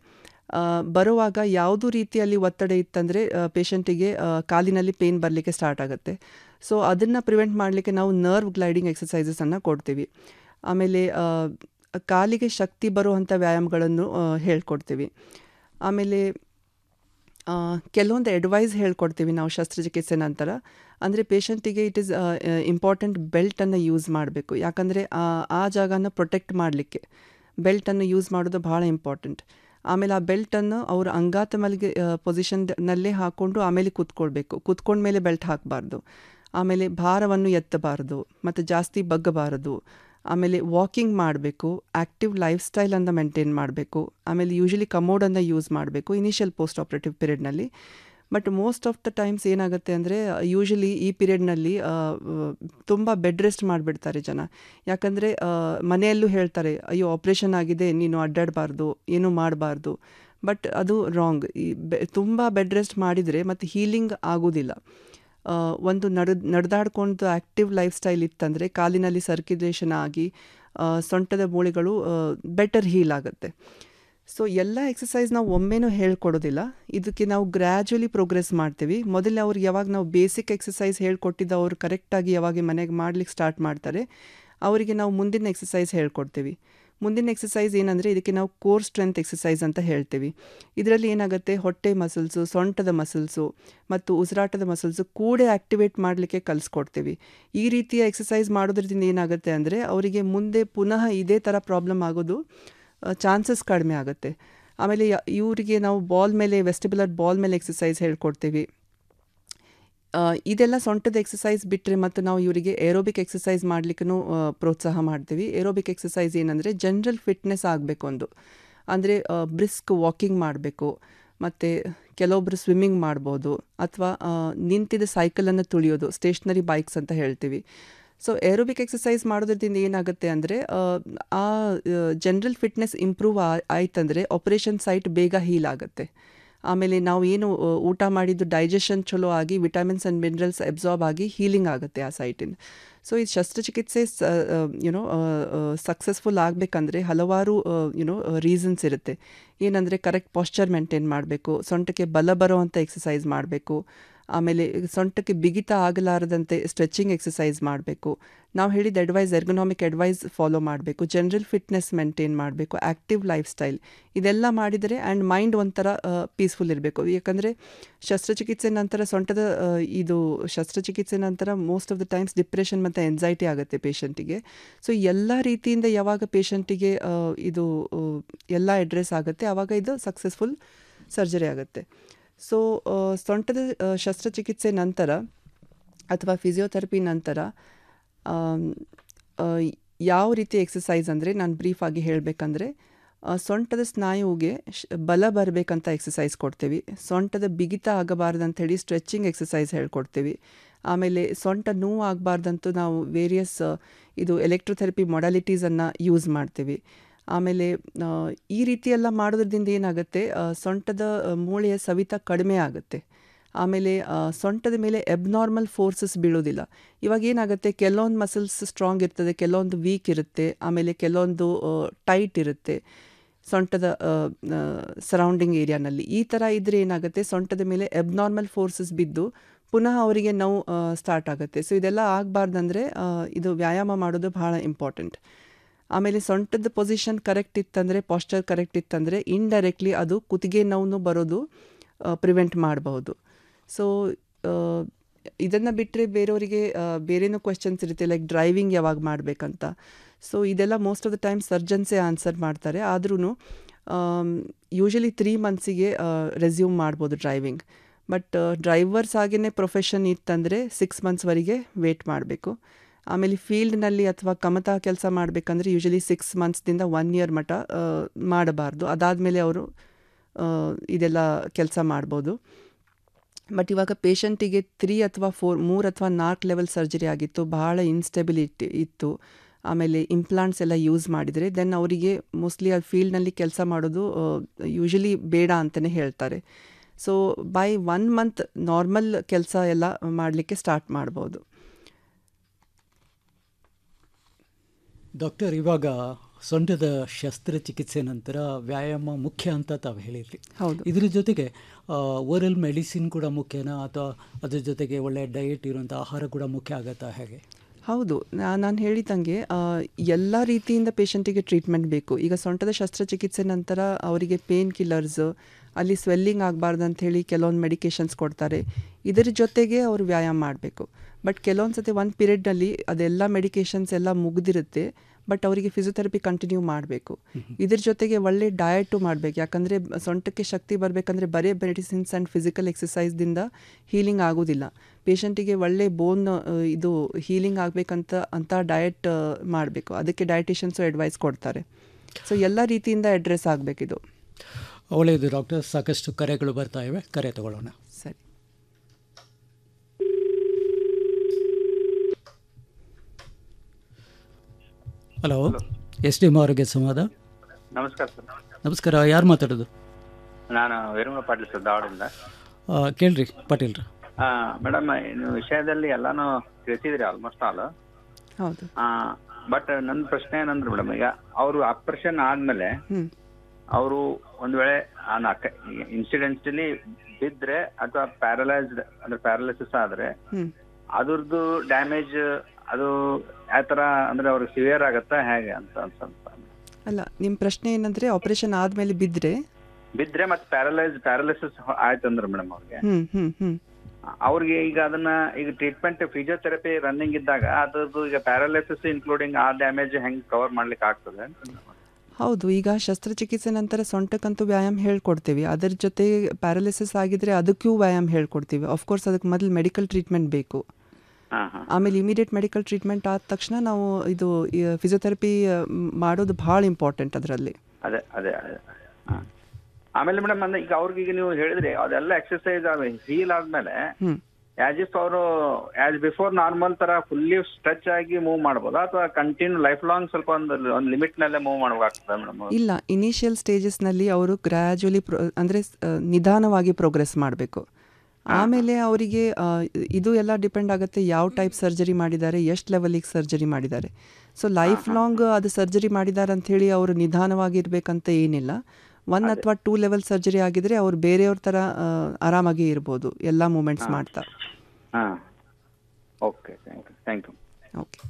ಆ, ಬರುವಾಗ ಯಾವುದು ರೀತಿಯಲ್ಲಿ ಒತ್ತಡ ಇತ್ತಂದರೆ ಪೇಷಂಟಿಗೆ ಕಾಲಿನಲ್ಲಿ ಪೇನ್ ಬರಲಿಕ್ಕೆ ಸ್ಟಾರ್ಟ್ ಆಗುತ್ತೆ ಸೊ ಅದನ್ನು ಪ್ರಿವೆಂಟ್ ಮಾಡಲಿಕ್ಕೆ ನಾವು ನರ್ವ್ ಗ್ಲೈಡಿಂಗ್ ಎಕ್ಸಸೈಸಸನ್ನು ಕೊಡ್ತೀವಿ ಆಮೇಲೆ ಆ, ಕಾಲಿಗೆ ಶಕ್ತಿ ಬರುವಂಥ ವ್ಯಾಯಾಮಗಳನ್ನು ಆ, ಹೇಳ್ಕೊಡ್ತೀವಿ ಆಮೇಲೆ ಆ, ಕೆಲವೊಂದು ಅಡ್ವೈಸ್ ಹೇಳ್ಕೊಡ್ತೀವಿ ನಾವು ಶಸ್ತ್ರಚಿಕಿತ್ಸೆ ನಂತರ ಅಂದರೆ ಪೇಷಂಟಿಗೆ ಇಟ್ ಈಸ್ ಇಂಪಾರ್ಟೆಂಟ್ ಬೆಲ್ಟನ್ನು ಯೂಸ್ ಮಾಡಬೇಕು ಯಾಕಂದರೆ ಆ ಜಾಗನ ಪ್ರೊಟೆಕ್ಟ್ ಮಾಡಲಿಕ್ಕೆ ಬೆಲ್ಟನ್ನು ಯೂಸ್ ಮಾಡೋದು ಭಾಳ ಇಂಪಾರ್ಟೆಂಟ್ ಆಮೇಲೆ ಆ ಬೆಲ್ಟನ್ನು ಅವರು ಅಂಗಾತ ಮಲ್ಗೆ ಪೊಸಿಷನ್ನಲ್ಲೇ ಹಾಕ್ಕೊಂಡು ಆಮೇಲೆ ಕೂತ್ಕೊಳ್ಬೇಕು ಕೂತ್ಕೊಂಡ್ಮೇಲೆ ಬೆಲ್ಟ್ ಹಾಕಬಾರ್ದು ಆಮೇಲೆ ಭಾರವನ್ನು ಎತ್ತಬಾರದು ಮತ್ತು ಜಾಸ್ತಿ ಬಗ್ಗಬಾರದು ಆಮೇಲೆ ವಾಕಿಂಗ್ ಮಾಡಬೇಕು ಆ್ಯಕ್ಟಿವ್ ಲೈಫ್ ಸ್ಟೈಲನ್ನು ಮೇಂಟೈನ್ ಮಾಡಬೇಕು ಆಮೇಲೆ ಯೂಶಲಿ ಕಮೋಡನ್ನು ಯೂಸ್ ಮಾಡಬೇಕು ಇನಿಷಿಯಲ್ ಪೋಸ್ಟ್ ಆಪ್ರೇಟಿವ್ ಪೀರಿಯಡ್ನಲ್ಲಿ but most of the times ಏನಾಗುತ್ತೆ ಅಂದರೆ ಯೂಶಲಿ ಈ ಪೀರಿಯಡ್ನಲ್ಲಿ ತುಂಬ ಬೆಡ್ ರೆಸ್ಟ್ ಮಾಡಿಬಿಡ್ತಾರೆ ಜನ ಯಾಕಂದರೆ ಮನೆಯಲ್ಲೂ ಹೇಳ್ತಾರೆ ಅಯ್ಯೋ ಆಪ್ರೇಷನ್ ಆಗಿದೆ ನೀನು ಅಡ್ಡಾಡಬಾರ್ದು ಏನೂ ಮಾಡಬಾರ್ದು ಬಟ್ ಅದು ರಾಂಗ್ ಈ ಬೆ ತುಂಬ ಬೆಡ್ ರೆಸ್ಟ್ ಮಾಡಿದರೆ ಮತ್ತು ಹೀಲಿಂಗ್ ಆಗೋದಿಲ್ಲ ಆ, ಒಂದು ನಡ್ ನಡೆದಾಡ್ಕೊಂಡು ಆ್ಯಕ್ಟಿವ್ ಲೈಫ್ ಸ್ಟೈಲ್ ಇತ್ತಂದರೆ ಕಾಲಿನಲ್ಲಿ ಸರ್ಕ್ಯುಲೇಷನ್ ಆಗಿ ಆ, ಸೊಂಟದ ಮೂಳೆಗಳು ಬೆಟರ್ ಹೀಲ್ ಆಗುತ್ತೆ ಸೊ ಎಲ್ಲ ಎಕ್ಸಸೈಸ್ ನಾವು ಒಮ್ಮೆನೂ ಹೇಳ್ಕೊಡೋದಿಲ್ಲ ಇದಕ್ಕೆ ನಾವು ಗ್ರ್ಯಾಜುವಲಿ ಪ್ರೋಗ್ರೆಸ್ ಮಾಡ್ತೀವಿ ಮೊದಲೇ ಅವ್ರಿಗೆ ಯಾವಾಗ ನಾವು ಬೇಸಿಕ್ ಎಕ್ಸಸೈಸ್ ಹೇಳ್ಕೊಟ್ಟಿದ್ದು ಅವ್ರು ಕರೆಕ್ಟಾಗಿ ಯಾವಾಗ ಮನೆಗೆ ಮಾಡ್ಲಿಕ್ಕೆ ಸ್ಟಾರ್ಟ್ ಮಾಡ್ತಾರೆ ಅವರಿಗೆ ನಾವು ಮುಂದಿನ ಎಕ್ಸಸೈಸ್ ಹೇಳ್ಕೊಡ್ತೀವಿ ಮುಂದಿನ ಎಕ್ಸಸೈಸ್ ಏನಂದರೆ ಇದಕ್ಕೆ ನಾವು ಕೋರ್ ಸ್ಟ್ರೆಂತ್ ಎಕ್ಸಸೈಸ್ ಅಂತ ಹೇಳ್ತೀವಿ ಇದರಲ್ಲಿ ಏನಾಗುತ್ತೆ ಹೊಟ್ಟೆ ಮಸಲ್ಸು ಸೊಂಟದ ಮಸಲ್ಸು ಮತ್ತು ಉಸಿರಾಟದ ಮಸಲ್ಸು ಕೂಡ ಆ್ಯಕ್ಟಿವೇಟ್ ಮಾಡಲಿಕ್ಕೆ ಕಲಿಸ್ಕೊಡ್ತೀವಿ ಈ ರೀತಿಯ ಎಕ್ಸಸೈಸ್ ಮಾಡೋದ್ರಿಂದ ಏನಾಗುತ್ತೆ ಅಂದರೆ ಅವರಿಗೆ ಮುಂದೆ ಪುನಃ ಇದೇ ಥರ ಪ್ರಾಬ್ಲಮ್ ಆಗೋದು ಚಾನ್ಸಸ್ ಕಡಿಮೆ ಆಗುತ್ತೆ ಆಮೇಲೆ ಯ- ಇವರಿಗೆ ನಾವು ಬಾಲ್ ಮೇಲೆ ವೆಸ್ಟಿಬುಲರ್ ಬಾಲ್ ಮೇಲೆ ಎಕ್ಸಸೈಸ್ ಹೇಳ್ಕೊಡ್ತೀವಿ ಆ, ಇದೆಲ್ಲ ಸೊಂಟದ ಎಕ್ಸಸೈಸ್ ಬಿಟ್ಟರೆ ಮತ್ತು ನಾವು ಇವರಿಗೆ ಏರೋಬಿಕ್ ಎಕ್ಸಸೈಸ್ ಮಾಡಲಿಕ್ಕೂ ಪ್ರೋತ್ಸಾಹ ಮಾಡ್ತೀವಿ ಏರೋಬಿಕ್ ಎಕ್ಸಸೈಸ್ ಏನಂದರೆ ಜನರಲ್ ಫಿಟ್ನೆಸ್ ಆಗಬೇಕು ಒಂದು ಅಂದರೆ ಬ್ರಿಸ್ಕ್ ವಾಕಿಂಗ್ ಮಾಡಬೇಕು ಮತ್ತು ಕೆಲವೊಬ್ಬರು ಸ್ವಿಮ್ಮಿಂಗ್ ಮಾಡ್ಬೋದು ಅಥವಾ ನಿಂತಿದ್ದ ಸೈಕಲನ್ನು ತುಳಿಯೋದು ಸ್ಟೇಷ್ನರಿ ಬೈಕ್ಸ್ ಅಂತ ಹೇಳ್ತೀವಿ ಸೊ ಏರೋಬಿಕ್ ಎಕ್ಸಸೈಸ್ ಮಾಡೋದ್ರಿಂದ ಏನಾಗುತ್ತೆ ಅಂದರೆ ಆ ಜನರಲ್ ಫಿಟ್ನೆಸ್ ಇಂಪ್ರೂವ್ ಆಯ್ತಂದರೆ ಆಪರೇಷನ್ ಸೈಟ್ ಬೇಗ ಹೀಲ್ ಆಗುತ್ತೆ ಆಮೇಲೆ ನಾವು ಏನು ಆ, ಊಟ ಮಾಡಿದ್ದು ಡೈಜೆಷನ್ ಚಲೋ ಆಗಿ ವಿಟಮಿನ್ಸ್ ಆ್ಯಂಡ್ ಮಿನರಲ್ಸ್ ಅಬ್ಸಾರ್ಬ್ ಆಗಿ ಹೀಲಿಂಗ್ ಆಗುತ್ತೆ ಆ ಸೈಟಿಂದ ಸೊ ಈ ಶಸ್ತ್ರಚಿಕಿತ್ಸೆ ಯುನೋ ಸಕ್ಸಸ್ಫುಲ್ ಆಗಬೇಕಂದ್ರೆ ಹಲವಾರು ಯುನೋ ರೀಸನ್ಸ್ ಇರುತ್ತೆ ಏನಂದರೆ ಕರೆಕ್ಟ್ ಪಾಶ್ಚರ್ ಮೇಂಟೈನ್ ಮಾಡಬೇಕು ಸೊಂಟಕ್ಕೆ ಬಲ ಬರೋವಂಥ ಎಕ್ಸಸೈಸ್ ಮಾಡಬೇಕು ಆಮೇಲೆ ಸೊಂಟಕ್ಕೆ ಬಿಗಿತ ಆಗಲಾರದಂತೆ ಸ್ಟ್ರೆಚಿಂಗ್ ಎಕ್ಸಸೈಸ್ ಮಾಡಬೇಕು ನಾವು ಹೇಳಿದ ಅಡ್ವೈಸ್ ಎರ್ಗೊನಾಮಿಕ್ ಅಡ್ವೈಸ್ ಫಾಲೋ ಮಾಡಬೇಕು ಜನರಲ್ ಫಿಟ್ನೆಸ್ ಮೇಂಟೈನ್ ಮಾಡಬೇಕು ಆ್ಯಕ್ಟಿವ್ ಲೈಫ್ ಸ್ಟೈಲ್ ಇದೆಲ್ಲ ಮಾಡಿದರೆ ಆ್ಯಂಡ್ ಮೈಂಡ್ ಒಂಥರ ಪೀಸ್ಫುಲ್ ಇರಬೇಕು ಯಾಕಂದರೆ ಶಸ್ತ್ರಚಿಕಿತ್ಸೆ ನಂತರ ಸೊಂಟದ ಆ, ಇದು ಶಸ್ತ್ರಚಿಕಿತ್ಸೆ ನಂತರ most of the times depression ಮತ್ತು ಎನ್ಸೈಟಿ ಆಗುತ್ತೆ ಪೇಷಂಟಿಗೆ ಸೊ ಎಲ್ಲ ರೀತಿಯಿಂದ ಯಾವಾಗ ಪೇಷಂಟಿಗೆ ಇದು ಆ, ಎಲ್ಲ ಅಡ್ರೆಸ್ ಆಗುತ್ತೆ ಆವಾಗ ಇದು ಸಕ್ಸಸ್ಫುಲ್ ಸರ್ಜರಿ ಆಗುತ್ತೆ ಸೊ ಸೊಂಟದ ಆ, ಶಸ್ತ್ರಚಿಕಿತ್ಸೆ ನಂತರ ಅಥವಾ ಫಿಸಿಯೋಥೆರಪಿ ನಂತರ ಆಮ್, ಆ, ಯಾವ ರೀತಿ ಎಕ್ಸಸೈಸ್ ಅಂದರೆ ನಾನು ಬ್ರೀಫಾಗಿ ಹೇಳಬೇಕಂದ್ರೆ ಸೊಂಟದ ಸ್ನಾಯುವಿಗೆ ಶ್- ಬಲ ಬರಬೇಕಂತ ಎಕ್ಸಸೈಸ್ ಕೊಡ್ತೀವಿ ಸೊಂಟದ ಬಿಗಿತ ಆಗಬಾರ್ದಂಥೇಳಿ ಸ್ಟ್ರೆಚಿಂಗ್ ಎಕ್ಸಸೈಸ್ ಹೇಳ್ಕೊಡ್ತೀವಿ ಆಮೇಲೆ ಸೊಂಟ ನೋವು ಆಗಬಾರ್ದಂತೂ ನಾವು ವೇರಿಯಸ್ ಇದು ಎಲೆಕ್ಟ್ರೋಥೆರಪಿ ಮೊಡಾಲಿಟೀಸನ್ನು ಯೂಸ್ ಮಾಡ್ತೀವಿ ಆಮೇಲೆ ಆ, ಈ ರೀತಿ ಎಲ್ಲ ಮಾಡೋದ್ರಿಂದ ಏನಾಗುತ್ತೆ ಆ, ಸೊಂಟದ ಆ, ಮೂಳೆಯ ಸವಿತ ಕಡಿಮೆ ಆಗುತ್ತೆ ಆಮೇಲೆ ಆ, ಸೊಂಟದ ಮೇಲೆ ಎಬ್ನಾರ್ಮಲ್ ಫೋರ್ಸಸ್ ಬೀಳೋದಿಲ್ಲ ಇವಾಗ ಏನಾಗುತ್ತೆ ಕೆಲವೊಂದು ಮಸಲ್ಸ್ ಸ್ಟ್ರಾಂಗ್ ಇರ್ತದೆ ಕೆಲವೊಂದು ವೀಕ್ ಇರುತ್ತೆ ಆಮೇಲೆ ಕೆಲವೊಂದು ಟೈಟ್ ಇರುತ್ತೆ ಸೊಂಟದ ಸರೌಂಡಿಂಗ್ ಏರಿಯಾನಲ್ಲಿ ಈ ಥರ ಇದ್ದರೆ ಏನಾಗುತ್ತೆ ಸೊಂಟದ ಮೇಲೆ ಎಬ್ನಾರ್ಮಲ್ ಫೋರ್ಸಸ್ ಬಿದ್ದು ಪುನಃ ಅವರಿಗೆ ನೋವು ಸ್ಟಾರ್ಟ್ ಆಗುತ್ತೆ ಸೊ ಇದೆಲ್ಲ ಆಗಬಾರ್ದಂದ್ರೆ ಇದು ವ್ಯಾಯಾಮ ಮಾಡೋದು ಬಹಳ ಇಂಪಾರ್ಟೆಂಟ್ ಆಮೇಲೆ ಸೊಂಟದ ಪೊಸಿಷನ್ ಕರೆಕ್ಟ್ ಇತ್ತಂದರೆ ಪಾಸ್ಚರ್ ಕರೆಕ್ಟ್ ಇತ್ತಂದರೆ ಇಂಡೈರೆಕ್ಟ್ಲಿ ಅದು ಕುತ್ತಿಗೆ ನೋವು ಬರೋದು ಪ್ರಿವೆಂಟ್ ಮಾಡಬಹುದು ಸೊ ಇದನ್ನು ಬಿಟ್ಟರೆ ಬೇರೆಯವರಿಗೆ ಬೇರೇನೋ ಕ್ವೆಶನ್ಸ್ ಇರುತ್ತೆ ಲೈಕ್ ಡ್ರೈವಿಂಗ್ ಯಾವಾಗ ಮಾಡಬೇಕಂತ ಸೊ ಇದೆಲ್ಲ ಮೋಸ್ಟ್ ಆಫ್ ದ ಟೈಮ್ ಸರ್ಜನ್ಸೇ ಆನ್ಸರ್ ಮಾಡ್ತಾರೆ ಆದ್ರೂ ಯೂಶಲಿ ತ್ರೀ ಮಂತ್ಸಿಗೆ ರೆಸ್ಯೂಮ್ ಮಾಡ್ಬೋದು ಡ್ರೈವಿಂಗ್ ಬಟ್ ಡ್ರೈವರ್ಸ್ ಆಗೇ ಪ್ರೊಫೆಷನ್ ಇತ್ತಂದರೆ ಸಿಕ್ಸ್ ಮಂತ್ಸ್ವರೆಗೆ ವೇಟ್ ಮಾಡಬೇಕು ಆಮೇಲೆ ಫೀಲ್ಡ್ನಲ್ಲಿ ಅಥವಾ ಕಮತ ಕೆಲಸ ಮಾಡಬೇಕಂದ್ರೆ ಯೂಶಲಿ ಸಿಕ್ಸ್ ಮಂತ್ಸ್ದಿಂದ ಒನ್ ಇಯರ್ ಮಟ್ಟ ಆ, ಮಾಡಬಾರ್ದು ಅದಾದಮೇಲೆ ಅವರು ಇದೆಲ್ಲ ಕೆಲಸ ಮಾಡ್ಬೋದು ಬಟ್ ಇವಾಗ ಪೇಷಂಟಿಗೆ ತ್ರೀ ಅಥವಾ ಫೋರ್ ಮೂರು ಅಥವಾ ನಾಲ್ಕು ಲೆವೆಲ್ ಸರ್ಜರಿ ಆಗಿತ್ತು ಬಹಳ ಇನ್ಸ್ಟೆಬಿಲಿಟಿ ಇತ್ತು ಆಮೇಲೆ ಇಂಪ್ಲಾಂಟ್ಸ್ ಎಲ್ಲ ಯೂಸ್ ಮಾಡಿದರೆ ದೆನ್ ಅವರಿಗೆ ಮೋಸ್ಟ್ಲಿ ಆ ಫೀಲ್ಡ್ನಲ್ಲಿ ಕೆಲಸ ಮಾಡೋದು ಯೂಶಲಿ ಬೇಡ ಅಂತಲೇ ಹೇಳ್ತಾರೆ so by one month normal ಕೆಲಸ ಎಲ್ಲ ಮಾಡಲಿಕ್ಕೆ ಸ್ಟಾರ್ಟ್ ಮಾಡ್ಬೋದು ಡಾಕ್ಟರ್ ಇವಾಗ ಸೊಂಟದ ಶಸ್ತ್ರಚಿಕಿತ್ಸೆ ನಂತರ ವ್ಯಾಯಾಮ ಮುಖ್ಯ ಅಂತ ತಾವು ಹೇಳಿದ್ರಿ ಹೌದು. ಇದ್ರ ಜೊತೆಗೆ ಓರಲ್ ಮೆಡಿಸಿನ್ ಕೂಡ ಮುಖ್ಯನಾ ಅಥವಾ ಅದ್ರ ಜೊತೆಗೆ ಒಳ್ಳೆಯ ಡಯಟ್ ಇರುವಂಥ ಆಹಾರ ಕೂಡ ಮುಖ್ಯ ಆಗತ್ತಾ ಹೇಗೆ ಹೌದು ನಾನು ಹೇಳಿದಂಗೆ ಎಲ್ಲ ರೀತಿಯಿಂದ ಪೇಷಂಟಿಗೆ ಟ್ರೀಟ್ಮೆಂಟ್ ಬೇಕು ಈಗ ಸೊಂಟದ ಶಸ್ತ್ರಚಿಕಿತ್ಸೆ ನಂತರ ಅವರಿಗೆ ಪೇನ್ ಕಿಲ್ಲರ್ಸ್ ಅಲ್ಲಿ ಸ್ವೆಲ್ಲಿಂಗ್ ಆಗಬಾರ್ದು ಅಂತ ಹೇಳಿ ಕೆಲವೊಂದು ಮೆಡಿಕೇಶನ್ಸ್ ಕೊಡ್ತಾರೆ ಇದರ ಜೊತೆಗೆ ಅವರು ವ್ಯಾಯಾಮ ಮಾಡಬೇಕು ಬಟ್ ಕೆಲವೊಂದು ಸತಿ ಒಂದು ಪೀರಿಯಡ್ನಲ್ಲಿ ಅದೆಲ್ಲ ಮೆಡಿಕೇಶನ್ಸ್ ಎಲ್ಲ ಮುಗ್ದಿರುತ್ತೆ ಬಟ್ ಅವರಿಗೆ ಫಿಸಿಯೋಥೆರಪಿ ಕಂಟಿನ್ಯೂ ಮಾಡಬೇಕು ಇದ್ರ ಜೊತೆಗೆ ಒಳ್ಳೆ ಡಯಟು ಮಾಡಬೇಕು ಯಾಕಂದರೆ ಸೊಂಟಕ್ಕೆ ಶಕ್ತಿ ಬರಬೇಕಂದ್ರೆ ಬರೀ ಮೆಡಿಸಿನ್ಸ್ ಆ್ಯಂಡ್ ಫಿಸಿಕಲ್ ಎಕ್ಸಸೈಸ್ದಿಂದ ಹೀಲಿಂಗ್ ಆಗೋದಿಲ್ಲ ಪೇಷಂಟಿಗೆ ಒಳ್ಳೆ ಬೋನ್ ಇದು ಹೀಲಿಂಗ್ ಆಗಬೇಕಂತ ಅಂತ ಡಯಟ್ ಮಾಡಬೇಕು ಅದಕ್ಕೆ ಡಯಟಿಷಿಯನ್ಸು ಅಡ್ವೈಸ್ ಕೊಡ್ತಾರೆ ಸೊ ಎಲ್ಲ ರೀತಿಯಿಂದ ಅಡ್ರೆಸ್ ಆಗಬೇಕಿದು ಒಳ್ಳೆಯದು ಡಾಕ್ಟರ್ ಸಾಕಷ್ಟು ಕರೆಗಳು ಬರ್ತಾ ಇವೆ ಕರೆ ತಗೊಳ್ಳೋಣ ಸರಿ ಹಲೋ ಎಸ್ ಡಿ ಎಂ ಆರೋಗ್ಯ ಸಂವಾದ ನಮಸ್ಕಾರ ಸರ್ ನಮಸ್ಕಾರ ಯಾರು ಮಾತಾಡೋದು ನಾನು ವೀರಮ್ಮ ಪಾಟೀಲ್ ಸರ್ ಧಾರವಾಡದಿಂದ ಆ, ಕೇಳ್ರಿ ಪಾಟೀಲ್ರ ಮೇಡಮ್ ನೀವು ವಿಷಯದಲ್ಲಿ ಎಲ್ಲಾನು ತಿಳಿಸಿದ್ರಿ ಆಲ್ಮೋಸ್ಟ್ ಆಲ್ ಹೌದು ಬಟ್ ನನ್ನ ಪ್ರಶ್ನೆ ಏನಂದ್ರೆ ಮೇಡಮ್ ಈಗ ಅವರು ಆಪರೇಷನ್ ಆದ್ಮೇಲೆ ಹ್ಮ್. ಅವರು ಒಂದ್ ವೇಳೆ ಇನ್ಸಿಡೆಂಟ್ಲಿ ಬಿದ್ರೆ ಅಥವಾ ಪ್ಯಾರಲೈಸ್ಡ್ ಅಂದ್ರೆ ಪ್ಯಾರಲೈಸಿಸ್ ಆದ್ರೆ ಹ್ಮ್. ಅದ್ರದ್ದು ಡ್ಯಾಮೇಜ್ ಅದು ಯಾವ ತರ ಅಂದ್ರೆ ಅವ್ರಿಗೆ ಸಿವಿಯರ್ ಆಗತ್ತಾ ಹೇಗೆ ಅಂತ ಒಂದ್ ಸ್ವಲ್ಪ ಅಲ್ಲ ನಿಮ್ಮ ಪ್ರಶ್ನೆ ಏನಂದರೆ ಆಪರೇಷನ್ ಆದಮೇಲೆ ಬಿದ್ದರೆ ಬಿದ್ರೆ ಮತ್ತೆ ಪ್ಯಾರಲೈಸ್ ಪ್ಯಾರಲೈಸಿಸ್ ಆಯ್ತಂದ್ರೆ ಮೇಡಮ್ ಅವ್ರಿಗೆ ಹ್ಞೂ ಹ್ಞೂ ಹ್ಞೂ ಅವ್ರಿಗೆ ಈಗ ಅದನ್ನ ಈಗ ಟ್ರೀಟ್ಮೆಂಟ್ ಫಿಸಿಯೋಥೆರಪಿ ರನ್ನಿಂಗ್ ಇದ್ದಾಗ ಅದ್ರದ್ದು ಈಗ ಪ್ಯಾರಾಲಿಸಿಸ್ ಇನ್ಕ್ಲೂಡಿಂಗ್ ಆ ಡ್ಯಾಮೇಜ್ ಹೆಂಗ್ ಕವರ್ ಮಾಡ್ಲಿಕ್ಕೆ ಆಗ್ತದೆ ಹೌದು ಈಗ ಶಸ್ತ್ರಚಿಕಿತ್ಸೆ ನಂತರ ಸೊಂಟಕ್ಕಂತೂ ವ್ಯಾಯಾಮ ಹೇಳ್ಕೊಡ್ತೀವಿ ಅದರ ಜೊತೆ ಪ್ಯಾರಾಲಿಸಿಸ್ ಆಗಿದ್ರೆ ಅದಕ್ಕೂ ವ್ಯಾಯಾಮ ಹೇಳ್ಕೊಡ್ತೀವಿ ಆಫ್ಕೋರ್ಸ್ ಅದಕ್ಕೆ ಮೊದಲು ಮೆಡಿಕಲ್ ಟ್ರೀಟ್ಮೆಂಟ್ ಬೇಕು ಹಾ ಹಾ ಆಮೇಲೆ ಇಮಿಡಿಯೇಟ್ ಮೆಡಿಕಲ್ ಟ್ರೀಟ್ಮೆಂಟ್ ಆದ ತಕ್ಷಣ ನಾವು ಇದು ಫಿಸಿಯೋಥೆರಪಿ ಮಾಡೋದು ಭಾಳ ಇಂಪಾರ್ಟೆಂಟ್ ಅದರಲ್ಲಿ ಅದೇ ಅದೇ ಅದೇ ಹಾ. ಆಮೇಲೆ ಮೇಡಮ್ ಅಂದ್ರೆ ಈಗ ಅವ್ರಿಗೆ ಈಗ ನೀವು ಹೇಳಿದ್ರಿ ಅದೆಲ್ಲ ಎಕ್ಸರ್ಸೈಸ್ ಹೀಲ್ ಆದ್ಮೇಲೆ ಹ್ಮ್. ಆಸ್ ಇಫ್ ಅವರು ಆಸ್ ಬಿಫೋರ್ ನಾರ್ಮಲ್ ತರ ಫುಲ್ಲಿ ಸ್ಟ್ರೆಚ್ ಆಗಿ ಮೂವ್ ಮಾಡ್ಬೋದಾ ಅಥವಾ ಕಂಟಿನ್ಯೂ ಲೈಫ್ ಲಾಂಗ್ ಸ್ವಲ್ಪ ಒಂದು ಒಂದು ಲಿಮಿಟ್ ನಲ್ಲೇ ಮೂವ್ ಮಾಡ್ಬೇಕಾಗ್ತದೆ ಮೇಡಮ್ ಇಲ್ಲ ಇನಿಷಿಯಲ್ ಸ್ಟೇಜಸ್ನಲ್ಲಿ ಅವರು ಗ್ರ್ಯಾಜುಲಿ ಪ್ರೊ ಅಂದರೆ ನಿಧಾನವಾಗಿ ಪ್ರೋಗ್ರೆಸ್ ಮಾಡಬೇಕು ಆಮೇಲೆ ಅವರಿಗೆ ಇದು ಎಲ್ಲ ಡಿಪೆಂಡ್ ಆಗುತ್ತೆ ಯಾವ ಟೈಪ್ ಸರ್ಜರಿ ಮಾಡಿದ್ದಾರೆ ಎಷ್ಟು ಲೆವೆಲಿಗೆ ಸರ್ಜರಿ ಮಾಡಿದ್ದಾರೆ ಸೊ ಲೈಫ್ ಲಾಂಗ್ ಅದು ಸರ್ಜರಿ ಮಾಡಿದ್ದಾರೆ ಅಂಥೇಳಿ ಅವರು ನಿಧಾನವಾಗಿರ್ಬೇಕಂತ ಏನಿಲ್ಲ ಒನ್ ಅಥವಾ ಟೂ ಲೆವೆಲ್ ಸರ್ಜರಿ ಆಗಿದ್ರೆ ಅವ್ರು ಬೇರೆಯವ್ರ ಥರ ಆ, ಆರಾಮಾಗಿ ಇರ್ಬೋದು ಎಲ್ಲ ಮೂಮೆಂಟ್ಸ್ ಮಾಡ್ತಾ ಹಾ okay thank you thank you okay